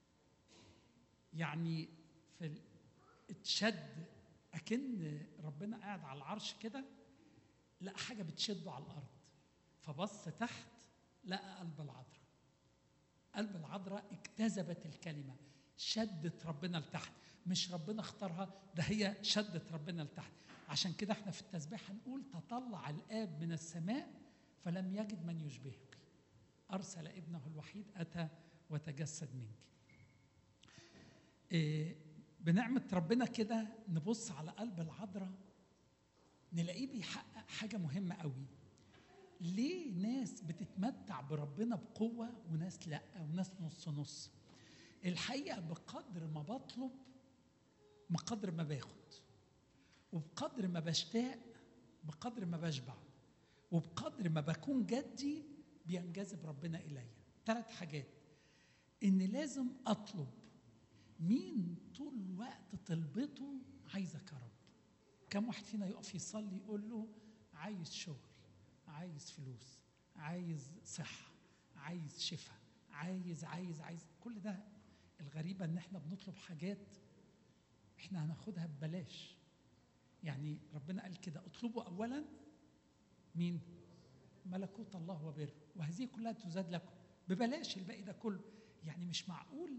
يعني في ال- اتشد اكن ربنا قاعد على العرش كده لقى حاجه بتشده على الارض فبص تحت لقى قلب العذراء قلب العذراء اجتذبت الكلمه شدت ربنا لتحت مش ربنا اختارها ده هي شدت ربنا لتحت عشان كده احنا في التسبيح هنقول تطلع الاب من السماء فلم يجد من يشبهك ارسل ابنه الوحيد اتى وتجسد منك إيه بنعمه ربنا كده نبص على قلب العذراء نلاقيه بيحقق حاجه مهمه قوي ليه ناس بتتمتع بربنا بقوه وناس لا وناس نص نص الحقيقه بقدر ما بطلب بقدر ما باخد وبقدر ما بشتاق بقدر ما بشبع وبقدر ما بكون جدي بينجذب ربنا الي ثلاث حاجات ان لازم اطلب مين طول الوقت طلبته عايزك يا رب كم واحد فينا يقف يصلي يقول له عايز شغل عايز فلوس عايز صحة عايز شفاء عايز عايز عايز كل ده الغريبة ان احنا بنطلب حاجات احنا هناخدها ببلاش يعني ربنا قال كده اطلبوا اولا مين ملكوت الله وبره وهذه كلها تزاد لكم ببلاش الباقي ده كله يعني مش معقول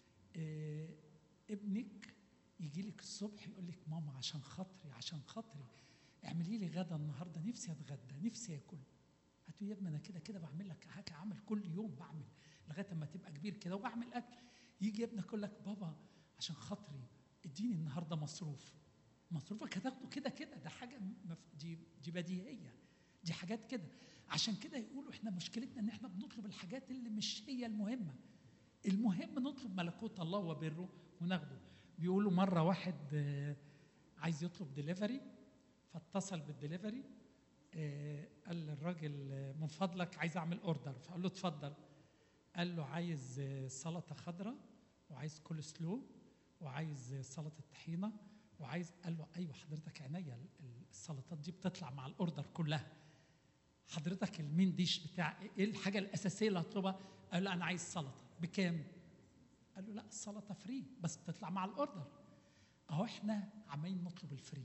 آه ابنك يجي لك الصبح يقول لك ماما عشان خاطري عشان خاطري اعملي لي غدا النهارده نفسي اتغدى نفسي اكل هاتوا يا ابني انا كده كده بعمل لك حاجه عمل كل يوم بعمل لغايه اما تبقى كبير كده وبعمل اكل يجي ابنك يقول لك بابا عشان خاطري اديني النهارده مصروف مصروفك هتاخده كده كده ده حاجه مف... دي دي بديهيه دي حاجات كده عشان كده يقولوا احنا مشكلتنا ان احنا بنطلب الحاجات اللي مش هي المهمه المهم نطلب ملكوت الله وبره وناخده بيقولوا مره واحد آه، عايز يطلب ديليفري فاتصل بالدليفري آه، قال للراجل آه، من فضلك عايز اعمل اوردر فقال له اتفضل قال له عايز آه، سلطه خضراء وعايز كول سلو وعايز آه، سلطه طحينه وعايز قال له ايوه حضرتك عينيا ال- ال- السلطات دي بتطلع مع الاوردر كلها حضرتك المين ديش بتاع ايه الحاجه الاساسيه اللي هطلبها قال له انا عايز سلطه بكام قال له لا السلطه فري بس بتطلع مع الاوردر اهو احنا عمالين نطلب الفري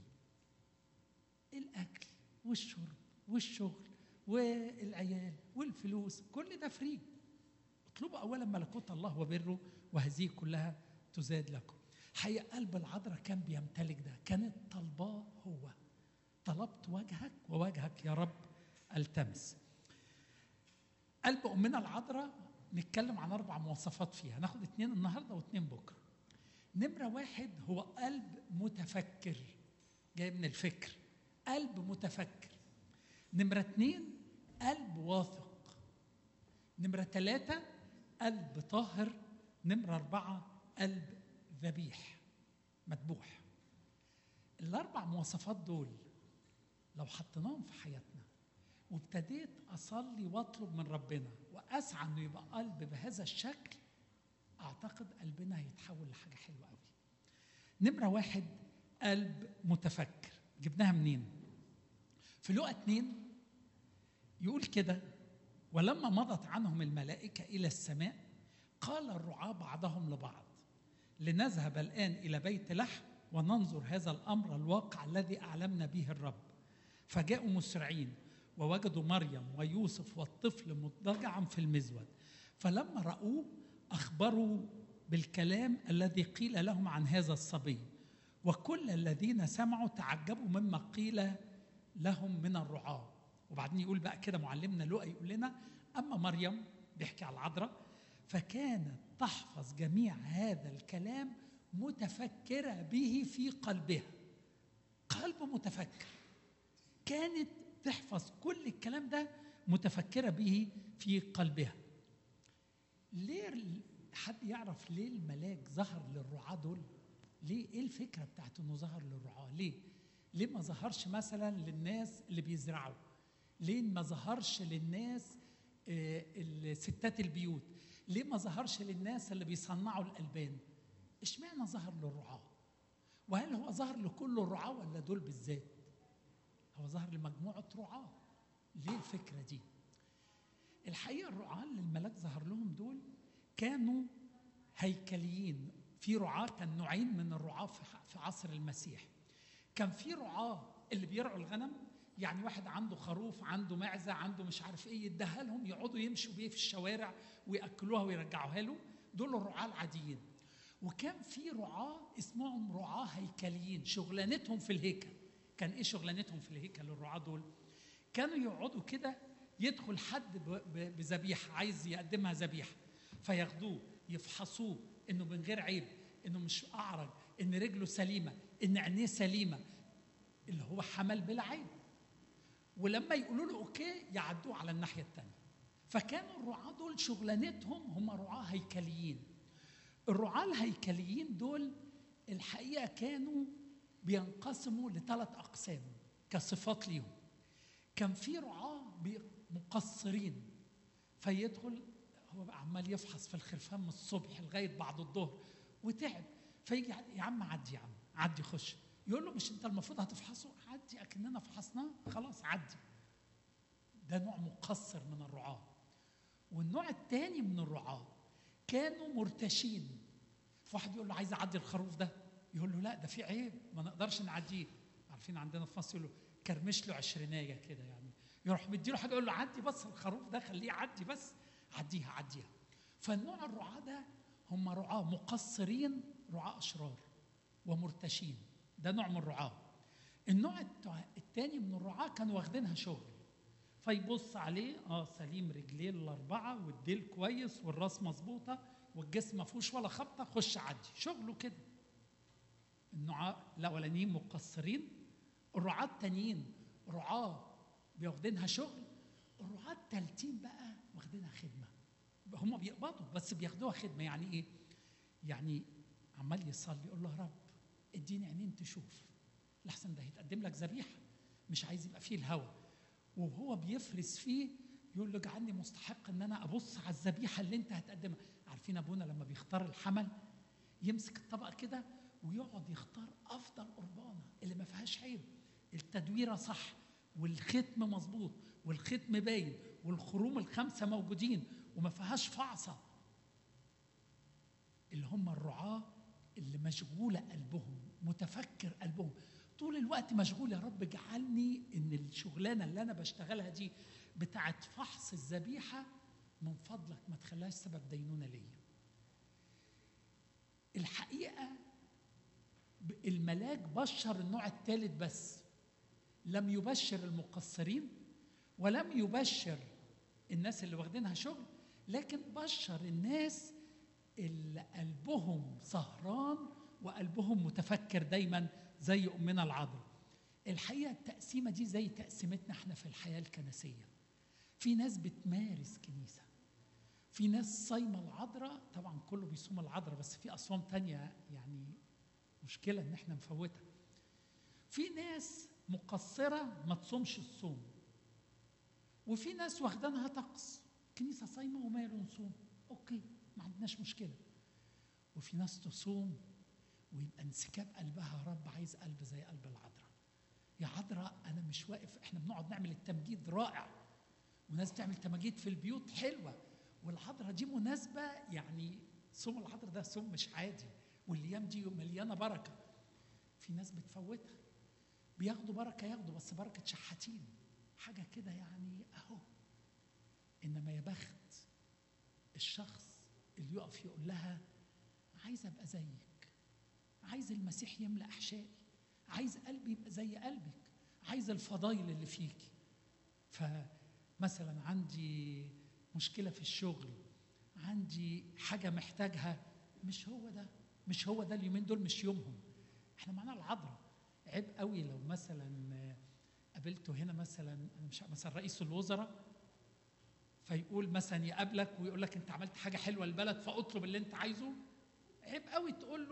الاكل والشرب والشغل والعيال والفلوس كل ده فري اطلبوا اولا ملكوت الله وبره وهذه كلها تزاد لكم حقيقة قلب العذراء كان بيمتلك ده كانت طلباه هو طلبت وجهك ووجهك يا رب التمس قلب امنا العذراء نتكلم عن اربع مواصفات فيها ناخد اتنين النهارده واتنين بكره نمره واحد هو قلب متفكر جاي من الفكر قلب متفكر نمره اتنين قلب واثق نمره ثلاثه قلب طاهر نمره اربعه قلب ذبيح مذبوح الاربع مواصفات دول لو حطيناهم في حياتنا وابتديت اصلي واطلب من ربنا واسعى انه يبقى قلب بهذا الشكل اعتقد قلبنا هيتحول لحاجه حلوه قوي نمره واحد قلب متفكر جبناها منين في لقى اتنين يقول كده ولما مضت عنهم الملائكه الى السماء قال الرعاة بعضهم لبعض لنذهب الان الى بيت لحم وننظر هذا الامر الواقع الذي اعلمنا به الرب فجاءوا مسرعين ووجدوا مريم ويوسف والطفل مضطجعا في المزود فلما رأوه أخبروا بالكلام الذي قيل لهم عن هذا الصبي وكل الذين سمعوا تعجبوا مما قيل لهم من الرعاة وبعدين يقول بقى كده معلمنا لؤى يقول لنا أما مريم بيحكي على العذراء فكانت تحفظ جميع هذا الكلام متفكرة به في قلبها قلب متفكر كانت تحفظ كل الكلام ده متفكرة به في قلبها ليه ال- حد يعرف ليه الملاك ظهر للرعاة دول ليه ايه الفكره بتاعت انه ظهر للرعاه ليه ليه ما ظهرش مثلا للناس اللي بيزرعوا ليه ما ظهرش للناس آه، الستات البيوت ليه ما ظهرش للناس اللي بيصنعوا الالبان اشمعنى ظهر للرعاه وهل هو ظهر لكل الرعاه ولا دول بالذات هو ظهر لمجموعه رعاه ليه الفكره دي الحقيقه الرعاه اللي الملاك ظهر لهم دول كانوا هيكليين في رعاه كان نوعين من الرعاه في في عصر المسيح كان في رعاه اللي بيرعوا الغنم يعني واحد عنده خروف عنده معزه عنده مش عارف ايه يديها لهم يقعدوا يمشوا بيه في الشوارع وياكلوها ويرجعوها له دول الرعاه العاديين وكان في رعاه اسمهم رعاه هيكليين شغلانتهم في الهيكل كان ايه شغلانتهم في الهيكل الرعاه دول كانوا يقعدوا كده يدخل حد ب- ب- بذبيحه عايز يقدمها ذبيحه فياخدوه يفحصوه انه من غير عيب انه مش اعرج ان رجله سليمه ان عينيه سليمه اللي هو حمل بلا عيب ولما يقولوا له اوكي يعدوه على الناحيه الثانيه فكانوا الرعاه دول شغلانتهم هم رعاه هيكليين الرعاه الهيكليين دول الحقيقه كانوا بينقسموا لثلاث اقسام كصفات ليهم كان في رعاه بي- مقصرين فيدخل هو بقى عمال يفحص في الخرفان من الصبح لغايه بعد الظهر وتعب فيجي يا عم عدي يا عم عدي خش يقول له مش انت المفروض هتفحصه عدي اكننا فحصناه خلاص عدي ده نوع مقصر من الرعاه والنوع الثاني من الرعاه كانوا مرتشين فواحد يقول له عايز اعدي الخروف ده يقول له لا ده في عيب ما نقدرش نعديه عارفين عندنا في مصر يقول له كرمش له عشرينيه كده يعني يروح مديله حاجه يقول له عدي بس الخروف ده خليه يعدي بس عديها عديها فالنوع الرعاه ده هم رعاه مقصرين رعاه اشرار ومرتشين ده نوع من الرعاه النوع التع- التاني من الرعاه كانوا واخدينها شغل فيبص عليه اه سليم رجليه الاربعه والديل كويس والراس مظبوطه والجسم ما فيهوش ولا خبطه خش عدي شغله كده النوع الاولانيين مقصرين الرعاة التانيين رعاة واخدينها شغل الرعاة التالتين بقى واخدينها خدمة هم بيقبضوا بس بياخدوها خدمة يعني ايه؟ يعني عمال يصلي يقول له يا رب اديني عينين تشوف لحسن ده هيتقدم لك ذبيحة مش عايز يبقى فيه الهوى وهو بيفرس فيه يقول له اجعلني مستحق ان انا ابص على الذبيحه اللي انت هتقدمها عارفين ابونا لما بيختار الحمل يمسك الطبق كده ويقعد يختار افضل قربانه اللي ما فيهاش عيب التدويره صح والختم مظبوط والختم باين والخروم الخمسه موجودين وما فيهاش فعصه اللي هم الرعاه اللي مشغوله قلبهم متفكر قلبهم طول الوقت مشغول يا رب اجعلني ان الشغلانه اللي انا بشتغلها دي بتاعت فحص الذبيحه من فضلك ما تخليهاش سبب دينونه ليا الحقيقه ب- الملاك بشر النوع الثالث بس لم يبشر المقصرين ولم يبشر الناس اللي واخدينها شغل لكن بشر الناس اللي قلبهم سهران وقلبهم متفكر دايما زي امنا العذراء الحقيقه التقسيمه دي زي تقسيمتنا احنا في الحياه الكنسيه في ناس بتمارس كنيسه في ناس صايمه العذراء طبعا كله بيصوم العذراء بس في اصوام تانية يعني مشكله ان احنا نفوتها في ناس مقصره ما تصومش الصوم وفي ناس واخدانها طقس كنيسه صايمه وماله نصوم اوكي ما عندناش مشكله وفي ناس تصوم ويبقى انسكاب قلبها يا رب عايز قلب زي قلب العذراء يا عذراء انا مش واقف احنا بنقعد نعمل التمجيد رائع وناس بتعمل تماجيد في البيوت حلوه والعذراء دي مناسبه يعني صوم العذراء ده صوم مش عادي والايام دي مليانه بركه في ناس بتفوتها بياخدوا بركه ياخدوا بس بركه شحاتين حاجه كده يعني اهو انما يا بخت الشخص اللي يقف يقول لها عايز ابقى زيك عايز المسيح يملا احشائي عايز قلبي يبقى زي قلبك عايز الفضايل اللي فيكي فمثلا عندي مشكله في الشغل عندي حاجه محتاجها مش هو ده مش هو ده اليومين دول مش يومهم احنا معانا العذراء عيب قوي لو مثلا آه، قابلته هنا مثلا أنا مش عارف، مثلا رئيس الوزراء فيقول مثلا يقابلك ويقول لك انت عملت حاجه حلوه للبلد فاطلب اللي انت عايزه عيب قوي تقول له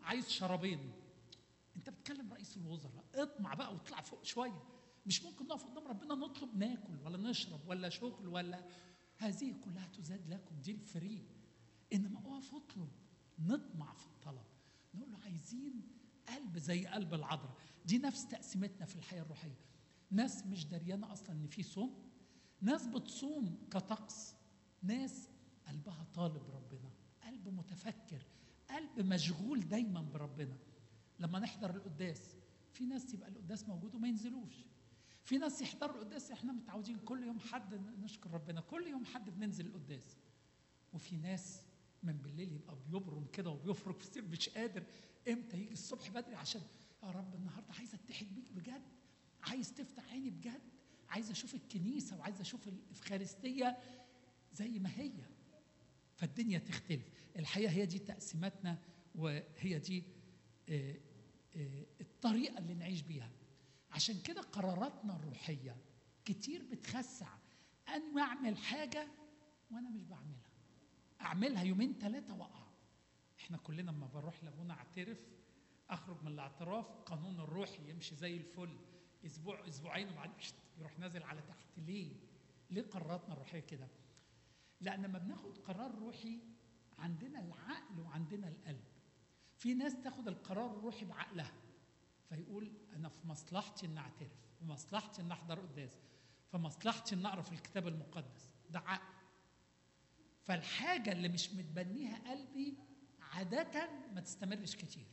عايز شرابين انت بتكلم رئيس الوزراء اطمع بقى واطلع فوق شويه مش ممكن نقف قدام ربنا نطلب ناكل ولا نشرب ولا شغل ولا هذه كلها تزاد لكم دي الفري انما اقف اطلب نطمع في الطلب نقول له عايزين قلب زي قلب العذراء دي نفس تقسيمتنا في الحياه الروحيه ناس مش دريانه اصلا ان في صوم ناس بتصوم كطقس ناس قلبها طالب ربنا قلب متفكر قلب مشغول دايما بربنا لما نحضر القداس في ناس يبقى القداس موجود وما ينزلوش في ناس يحضروا القداس احنا متعودين كل يوم حد نشكر ربنا كل يوم حد بننزل القداس وفي ناس من بالليل يبقى بيبرم كده وبيفرك في السير مش قادر امتى يجي الصبح بدري عشان يا رب النهارده عايز اتحد بيك بجد عايز تفتح عيني بجد عايز اشوف الكنيسه وعايز اشوف الافخارستيه زي ما هي فالدنيا تختلف الحقيقه هي دي تقسيماتنا وهي دي آه، آه، الطريقه اللي نعيش بيها عشان كده قراراتنا الروحيه كتير بتخسع انا اعمل حاجه وانا مش بعملها اعملها يومين ثلاثه واقع احنا كلنا لما بروح لابونا اعترف اخرج من الاعتراف قانون الروحي يمشي زي الفل اسبوع اسبوعين وبعدين شت، يروح نازل على تحت ليه ليه قراراتنا الروحيه كده لان لما بناخد قرار روحي عندنا العقل وعندنا القلب في ناس تاخد القرار الروحي بعقلها فيقول انا في مصلحتي ان اعترف في مصلحتي ان احضر قداس في مصلحتي ان اقرا في الكتاب المقدس ده عقل فالحاجه اللي مش متبنيها قلبي عاده ما تستمرش كتير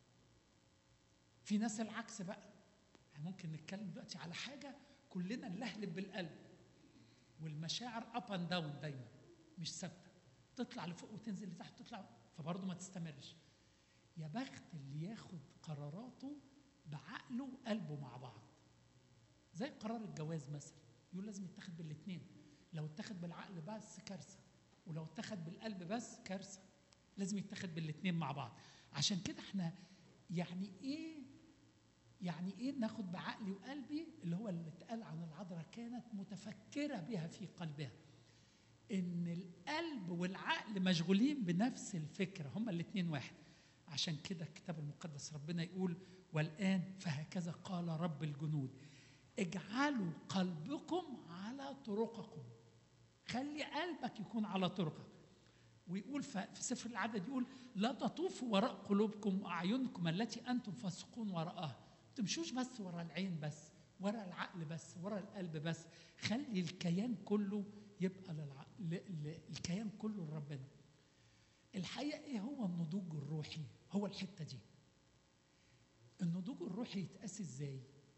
في ناس العكس بقى يعني ممكن نتكلم دلوقتي على حاجه كلنا نلهلب بالقلب والمشاعر اب اند داون دايما مش ثابته تطلع لفوق وتنزل لتحت تطلع فبرضه ما تستمرش يا بخت اللي ياخد قراراته بعقله وقلبه مع بعض زي قرار الجواز مثلا يقول لازم يتاخد بالاثنين لو اتاخد بالعقل بس كارثه ولو اتاخد بالقلب بس كارثه لازم يتاخد بالاثنين مع بعض عشان كده احنا يعني ايه يعني ايه ناخد بعقلي وقلبي اللي هو اللي اتقال عن العذراء كانت متفكره بها في قلبها ان القلب والعقل مشغولين بنفس الفكره هما الاثنين واحد عشان كده الكتاب المقدس ربنا يقول والان فهكذا قال رب الجنود اجعلوا قلبكم على طرقكم خلي قلبك يكون على طرقك ويقول ف- في سفر العدد يقول لا تطوفوا وراء قلوبكم واعينكم التي انتم فاسقون وراءها ما تمشوش بس وراء العين بس وراء العقل بس وراء القلب بس خلي الكيان كله يبقى للع... ل... ل... الكيان كله لربنا الحقيقه ايه هو النضوج الروحي هو الحته دي النضوج الروحي يتقاس ازاي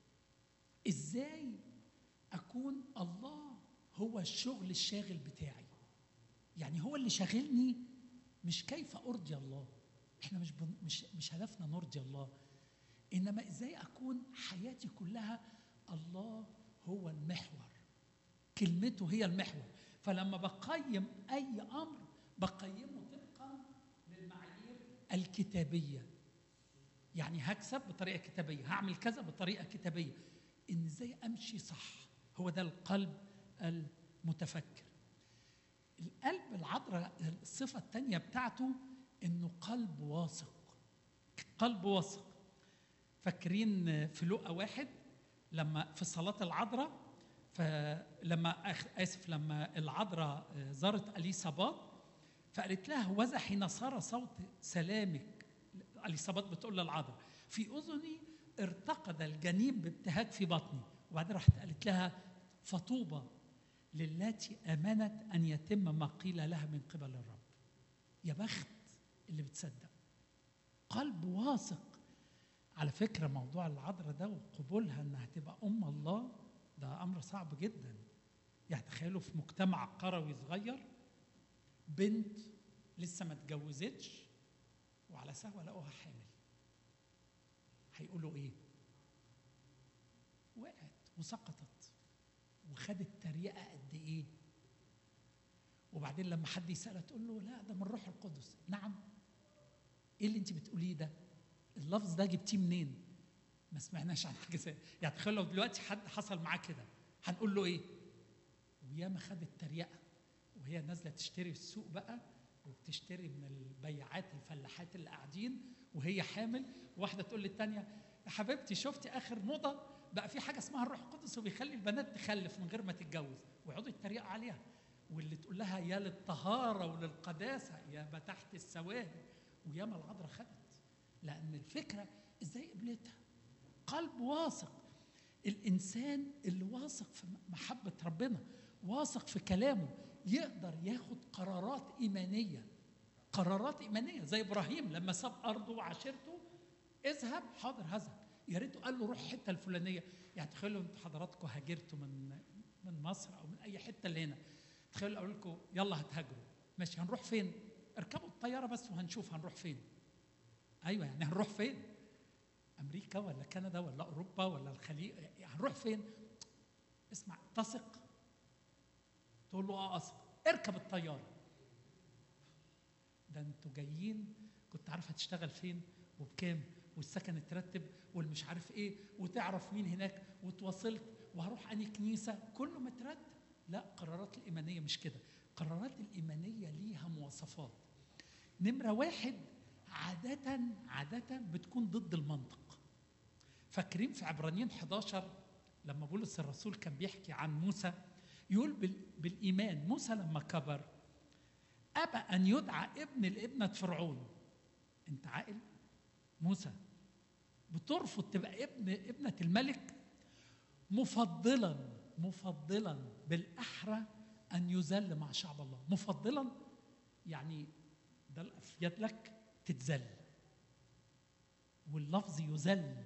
ازاي اكون الله هو الشغل الشاغل بتاعي يعني هو اللي شاغلني مش كيف ارضي الله احنا مش بن مش مش هدفنا نرضي الله انما ازاي اكون حياتي كلها الله هو المحور كلمته هي المحور فلما بقيم اي امر بقيمه طبقا للمعايير الكتابيه يعني هكسب بطريقه كتابيه هعمل كذا بطريقه كتابيه ان ازاي امشي صح هو ده القلب المتفكر القلب العذراء الصفه الثانيه بتاعته انه قلب واثق قلب واثق فاكرين في لقا واحد لما في صلاه العذراء فلما أخ- اسف لما العذراء زارت اليصابات فقالت لها وذا حين صار صوت سلامك اليصابات بتقول للعذراء في اذني ارتقد الجنين بابتهاج في بطني وبعدين راحت قالت لها فطوبى للاتي امنت ان يتم ما قيل لها من قبل الرب يا بخت اللي بتصدق قلب واثق على فكره موضوع العذراء ده وقبولها انها تبقى ام الله ده امر صعب جدا يعني تخيلوا في مجتمع قروي صغير بنت لسه ما اتجوزتش وعلى سهوه لقوها حامل هيقولوا ايه وقعت وسقطت وخدت تريقه قد ايه وبعدين لما حد يسالها تقول له لا ده من روح القدس نعم ايه اللي انت بتقوليه ده اللفظ ده جبتيه منين ما سمعناش عن حاجه زي يعني تخيل لو دلوقتي حد حصل معاه كده هنقول له ايه وياما خدت تريقه وهي نازله تشتري في السوق بقى وبتشتري من البياعات الفلاحات اللي قاعدين وهي حامل واحده تقول للتانيه يا حبيبتي شفتي اخر موضه بقى في حاجه اسمها الروح القدس وبيخلي البنات تخلف من غير ما تتجوز ويقعدوا يتريقوا عليها واللي تقول لها يا للطهاره وللقداسه يا ما تحت السواد وياما العذراء خدت لان الفكره ازاي قبلتها قلب واثق الانسان اللي واثق في محبه ربنا واثق في كلامه يقدر ياخد قرارات ايمانيه قرارات ايمانيه زي ابراهيم لما ساب ارضه وعشيرته اذهب حاضر هذهب يا ريته قال له روح الحته الفلانيه يعني تخيلوا انتوا حضراتكم هاجرتوا من من مصر او من اي حته اللي هنا تخيلوا اقول لكم يلا هتهاجروا ماشي هنروح فين؟ اركبوا الطياره بس وهنشوف هنروح فين ايوه يعني هنروح فين؟ امريكا ولا كندا ولا اوروبا ولا الخليج يعني هنروح فين؟ اسمع تثق تقول له اه اثق اركب الطياره ده انتوا جايين كنت عارف هتشتغل فين وبكام والسكن اترتب والمش عارف ايه وتعرف مين هناك وتواصلت وهروح اني كنيسه كله مترتب لا قرارات الايمانيه مش كده قرارات الايمانيه ليها مواصفات نمره واحد عاده عاده بتكون ضد المنطق فاكرين في عبرانيين 11 لما بولس الرسول كان بيحكي عن موسى يقول بال- بالايمان موسى لما كبر ابى ان يدعى ابن لابنه فرعون انت عاقل موسى بترفض تبقى ابن ابنه الملك مفضلا مفضلا بالاحرى ان يذل مع شعب الله مفضلا يعني ده الافيد لك تتذل واللفظ يذل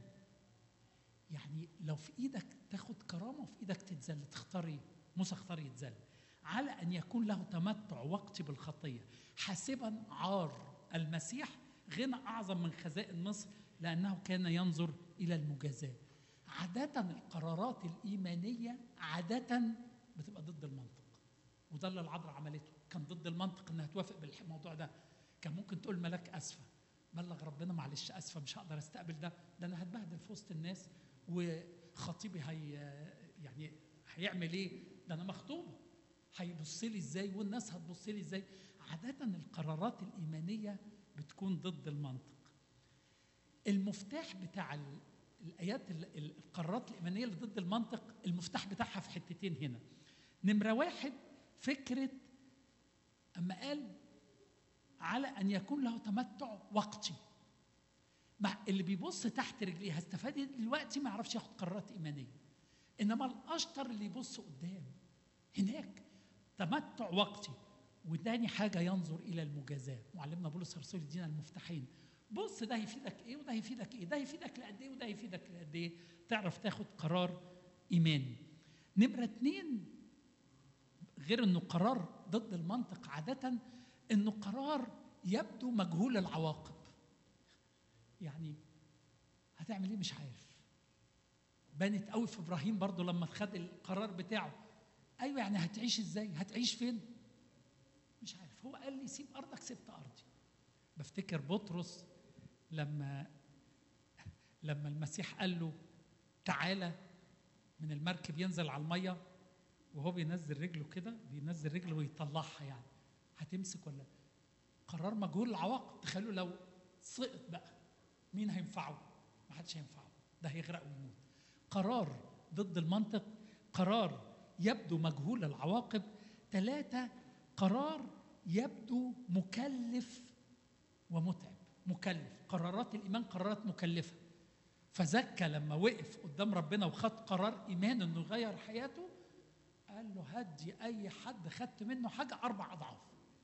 يعني لو في ايدك تاخد كرامه وفي ايدك تتذل تختار ايه؟ موسى اختار يتذل على ان يكون له تمتع وقتي بالخطيه حاسبا عار المسيح غنى اعظم من خزائن مصر لانه كان ينظر الى المجازاه عاده القرارات الايمانيه عاده بتبقى ضد المنطق وده اللي العذراء عملته كان ضد المنطق انها توافق بالموضوع ده كان ممكن تقول ملاك اسفه بلغ ربنا معلش اسفه مش هقدر استقبل ده ده انا هتبهدل في وسط الناس وخطيبي هي يعني هيعمل ايه ده انا مخطوبه هيبص لي ازاي والناس هتبص لي ازاي عاده القرارات الايمانيه بتكون ضد المنطق المفتاح بتاع ال- الايات ال- ال- القرارات الايمانيه اللي ضد المنطق المفتاح بتاعها في حتتين هنا نمره واحد فكره اما قال على ان يكون له تمتع وقتي مع اللي بيبص تحت رجليه هستفاد إيه دلوقتي ما يعرفش ياخد قرارات ايمانيه انما الاشطر اللي يبص قدام هناك تمتع وقتي وتاني حاجه ينظر الى المجازاه معلمنا بولس الرسول يدينا المفتاحين بص ده هيفيدك ايه وده هيفيدك ايه ده هيفيدك لقد ايه وده هيفيدك لقد ايه تعرف تاخد قرار ايماني نمره اتنين غير انه قرار ضد المنطق عاده انه قرار يبدو مجهول العواقب يعني هتعمل ايه مش عارف بانت قوي في ابراهيم برضو لما خد القرار بتاعه ايوه يعني هتعيش ازاي هتعيش فين مش عارف هو قال لي سيب ارضك سبت ارضي بفتكر بطرس لما لما المسيح قال له تعالى من المركب ينزل على الميه وهو بينزل رجله كده بينزل رجله ويطلعها يعني هتمسك ولا قرار مجهول العواقب تخيلوا لو سقط بقى مين هينفعه؟ ما حدش هينفعه ده هيغرق ويموت قرار ضد المنطق قرار يبدو مجهول العواقب ثلاثة قرار يبدو مكلف ومتعب مكلف قرارات الإيمان قرارات مكلفة فزكى لما وقف قدام ربنا وخد قرار إيمان إنه يغير حياته قال له هدي أي حد خدت منه حاجة أربع أضعاف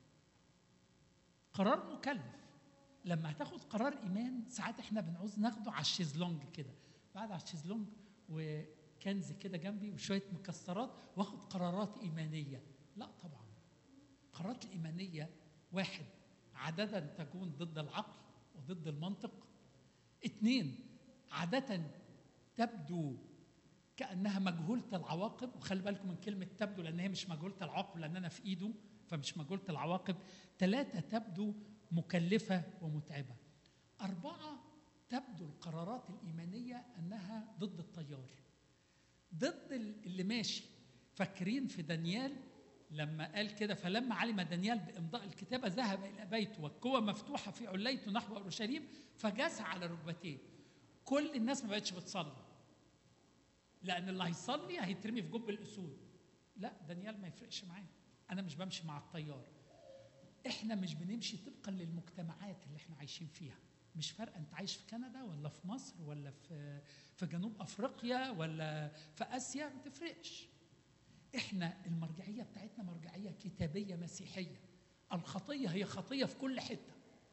قرار مكلف لما هتاخد قرار ايمان ساعات احنا بنعوز ناخده على الشيزلونج كده بعد على الشيزلونج وكنز كده جنبي وشويه مكسرات واخد قرارات ايمانيه لا طبعا القرارات الايمانيه واحد عاده تكون ضد العقل وضد المنطق اثنين عاده تبدو كانها مجهوله العواقب وخلي بالكم من كلمه تبدو لان هي مش مجهوله العواقب لان انا في ايده فمش مجهوله العواقب ثلاثه تبدو مكلفه ومتعبه اربعه تبدو القرارات الايمانيه انها ضد التيار ضد ال- اللي ماشي فاكرين في دانيال لما قال كده فلما علم دانيال بامضاء الكتابه ذهب الى بيته والقوه مفتوحه في عليته نحو اورشليم فجاس على ركبتيه كل الناس ما بقتش بتصلي لان اللي هيصلي هيترمي في جب الاسود لا دانيال ما يفرقش معاه انا مش بمشي مع التيار احنا مش بنمشي طبقا للمجتمعات اللي احنا عايشين فيها مش فارقه انت عايش في كندا ولا في مصر ولا في في جنوب افريقيا ولا في اسيا ما تفرقش احنا المرجعيه بتاعتنا مرجعيه كتابيه مسيحيه الخطيه هي خطيه في كل حته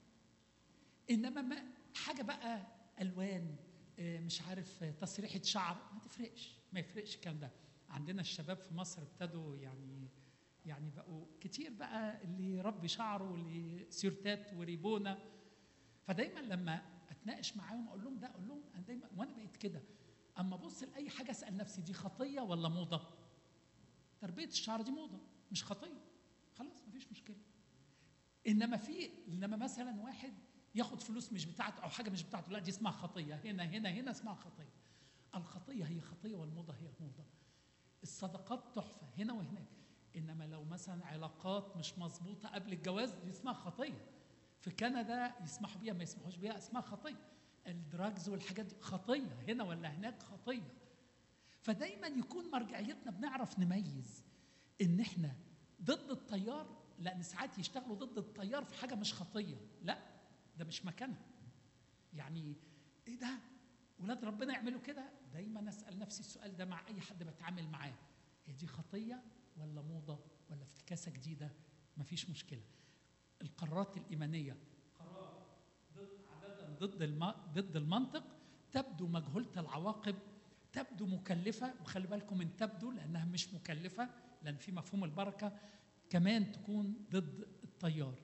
انما ما حاجه بقى الوان آه، مش عارف آه، تسريحه شعر ما تفرقش ما يفرقش الكلام ده عندنا الشباب في مصر ابتدوا يعني يعني بقوا كتير بقى اللي يربي شعره واللي سيرتات وريبونه فدايما لما اتناقش معاهم اقول لهم ده اقول لهم انا دايما وانا بقيت كده اما ابص لاي حاجه اسال نفسي دي خطيه ولا موضه تربيه الشعر دي موضه مش خطيه خلاص مفيش مشكله انما في انما مثلا واحد ياخد فلوس مش بتاعته او حاجه مش بتاعته لا دي اسمها خطيه هنا هنا هنا اسمها خطيه الخطيه هي خطيه والموضه هي موضه الصدقات تحفه هنا وهناك انما لو مثلا علاقات مش مظبوطه قبل الجواز دي اسمها خطيه في كندا يسمحوا بيها ما يسمحوش بيها اسمها خطيه الدراجز والحاجات دي خطيه هنا ولا هناك خطيه فدايما يكون مرجعيتنا بنعرف نميز ان احنا ضد التيار لان ساعات يشتغلوا ضد التيار في حاجه مش خطيه لا ده مش مكانها يعني ايه ده ولاد ربنا يعملوا كده دايما اسال نفسي السؤال ده مع اي حد بتعامل معاه هي دي خطيه ولا موضه ولا افتكاسه جديده مفيش مشكله القرارات الايمانيه قرار ضد عاده ضد الم... ضد المنطق تبدو مجهوله العواقب تبدو مكلفه وخلي بالكم من تبدو لانها مش مكلفه لان في مفهوم البركه كمان تكون ضد التيار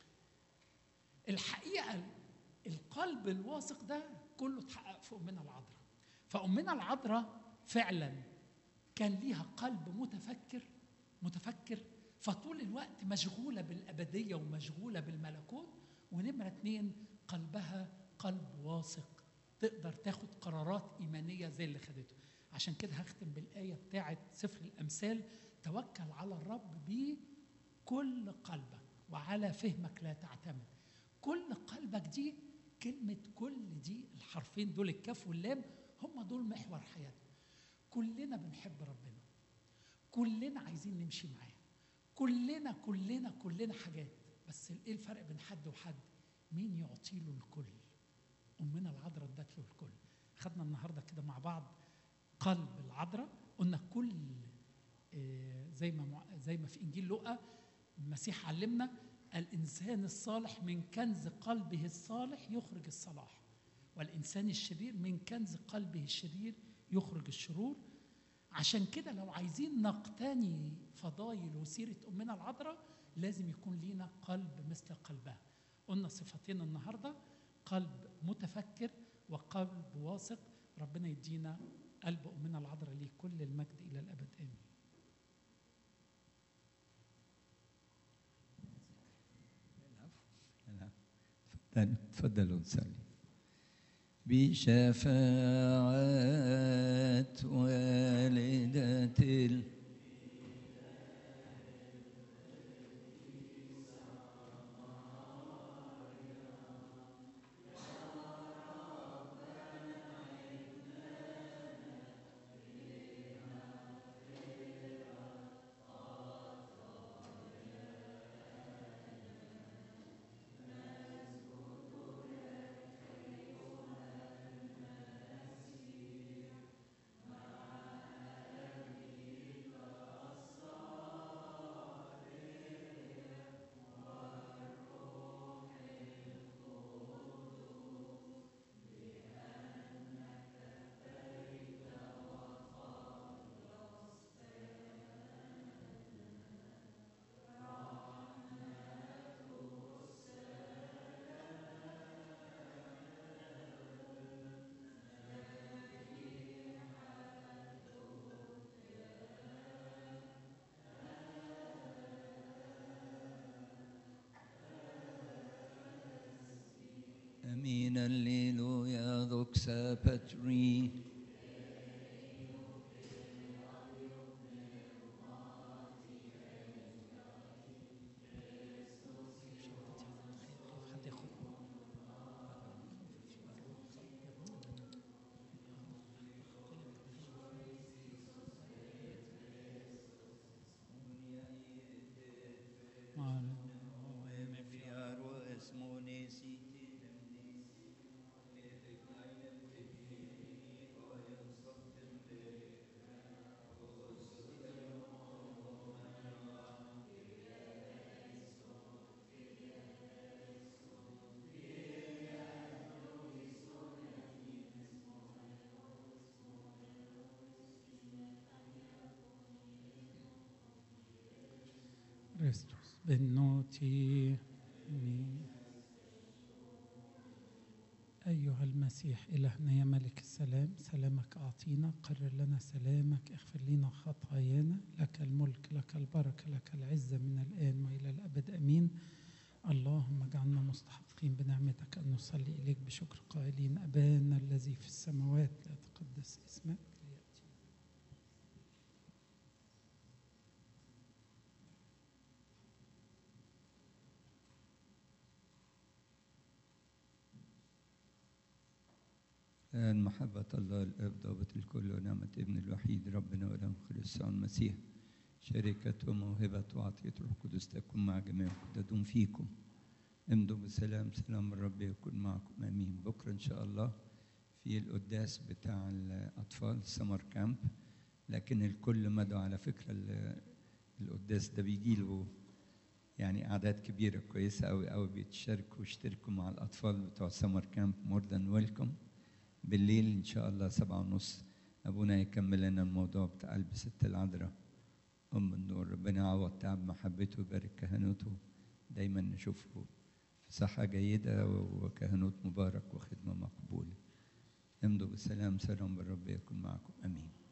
الحقيقه القلب الواثق ده كله اتحقق في امنا العذراء فامنا العذراء فعلا كان ليها قلب متفكر متفكر فطول الوقت مشغوله بالابديه ومشغوله بالملكوت ونمره اتنين قلبها قلب واثق تقدر تاخد قرارات ايمانيه زي اللي خدته عشان كده هختم بالايه بتاعه سفر الامثال توكل على الرب بكل قلبك وعلى فهمك لا تعتمد كل قلبك دي كلمة كل دي الحرفين دول الكاف واللام هم دول محور حياتنا كلنا بنحب ربنا كلنا عايزين نمشي معاه كلنا كلنا كلنا حاجات بس ايه الفرق بين حد وحد مين يعطي له الكل امنا العذراء ادت له الكل خدنا النهارده كده مع بعض قلب العذراء قلنا كل آه، زي ما مع- زي ما في انجيل لوقا المسيح علمنا الانسان الصالح من كنز قلبه الصالح يخرج الصلاح والانسان الشرير من كنز قلبه الشرير يخرج الشرور عشان كده لو عايزين نقتني فضايل وسيره امنا العذراء لازم يكون لينا قلب مثل قلبها قلنا صفتين النهارده قلب متفكر وقلب واثق ربنا يدينا قلب امنا العذراء ليه كل المجد الى الابد امين تفضل تفضلوا نصلي بشفاعة والدة ال... أمين الليلويا دوكسا باتري كريستوس بالنوتي أيها المسيح إلهنا يا ملك السلام سلامك أعطينا قرر لنا سلامك اغفر لنا خطايانا لك الملك لك البركة لك العزة من الآن وإلى الأبد أمين اللهم اجعلنا مستحقين بنعمتك أن نصلي إليك بشكر قائلين أبانا الذي في السماوات لا تقدس اسمك ليأتي الآن محبة الله الآب ضابط الكل ونعمة ابن الوحيد ربنا ولهم خلص المسيح شركة وموهبة وعطية الروح القدس تكون مع جميعكم تدوم فيكم امضوا بسلام سلام الرب يكون معكم امين بكره ان شاء الله في القداس بتاع الاطفال سمر كامب لكن الكل مدعو على فكره ال- القداس ده بيجي له يعني اعداد كبيره كويسه قوي قوي بيتشاركوا ويشتركوا مع الاطفال بتوع سمر كامب مور ذان ويلكم بالليل ان شاء الله سبعة ونص ابونا يكمل لنا الموضوع بتاع البسة العذراء ام النور ربنا يعوض تعب محبته ويبارك كهنوته دايما نشوفه في صحة جيدة وكهنوت مبارك وخدمة مقبولة امضوا بالسلام سلام بالرب يكن معكم امين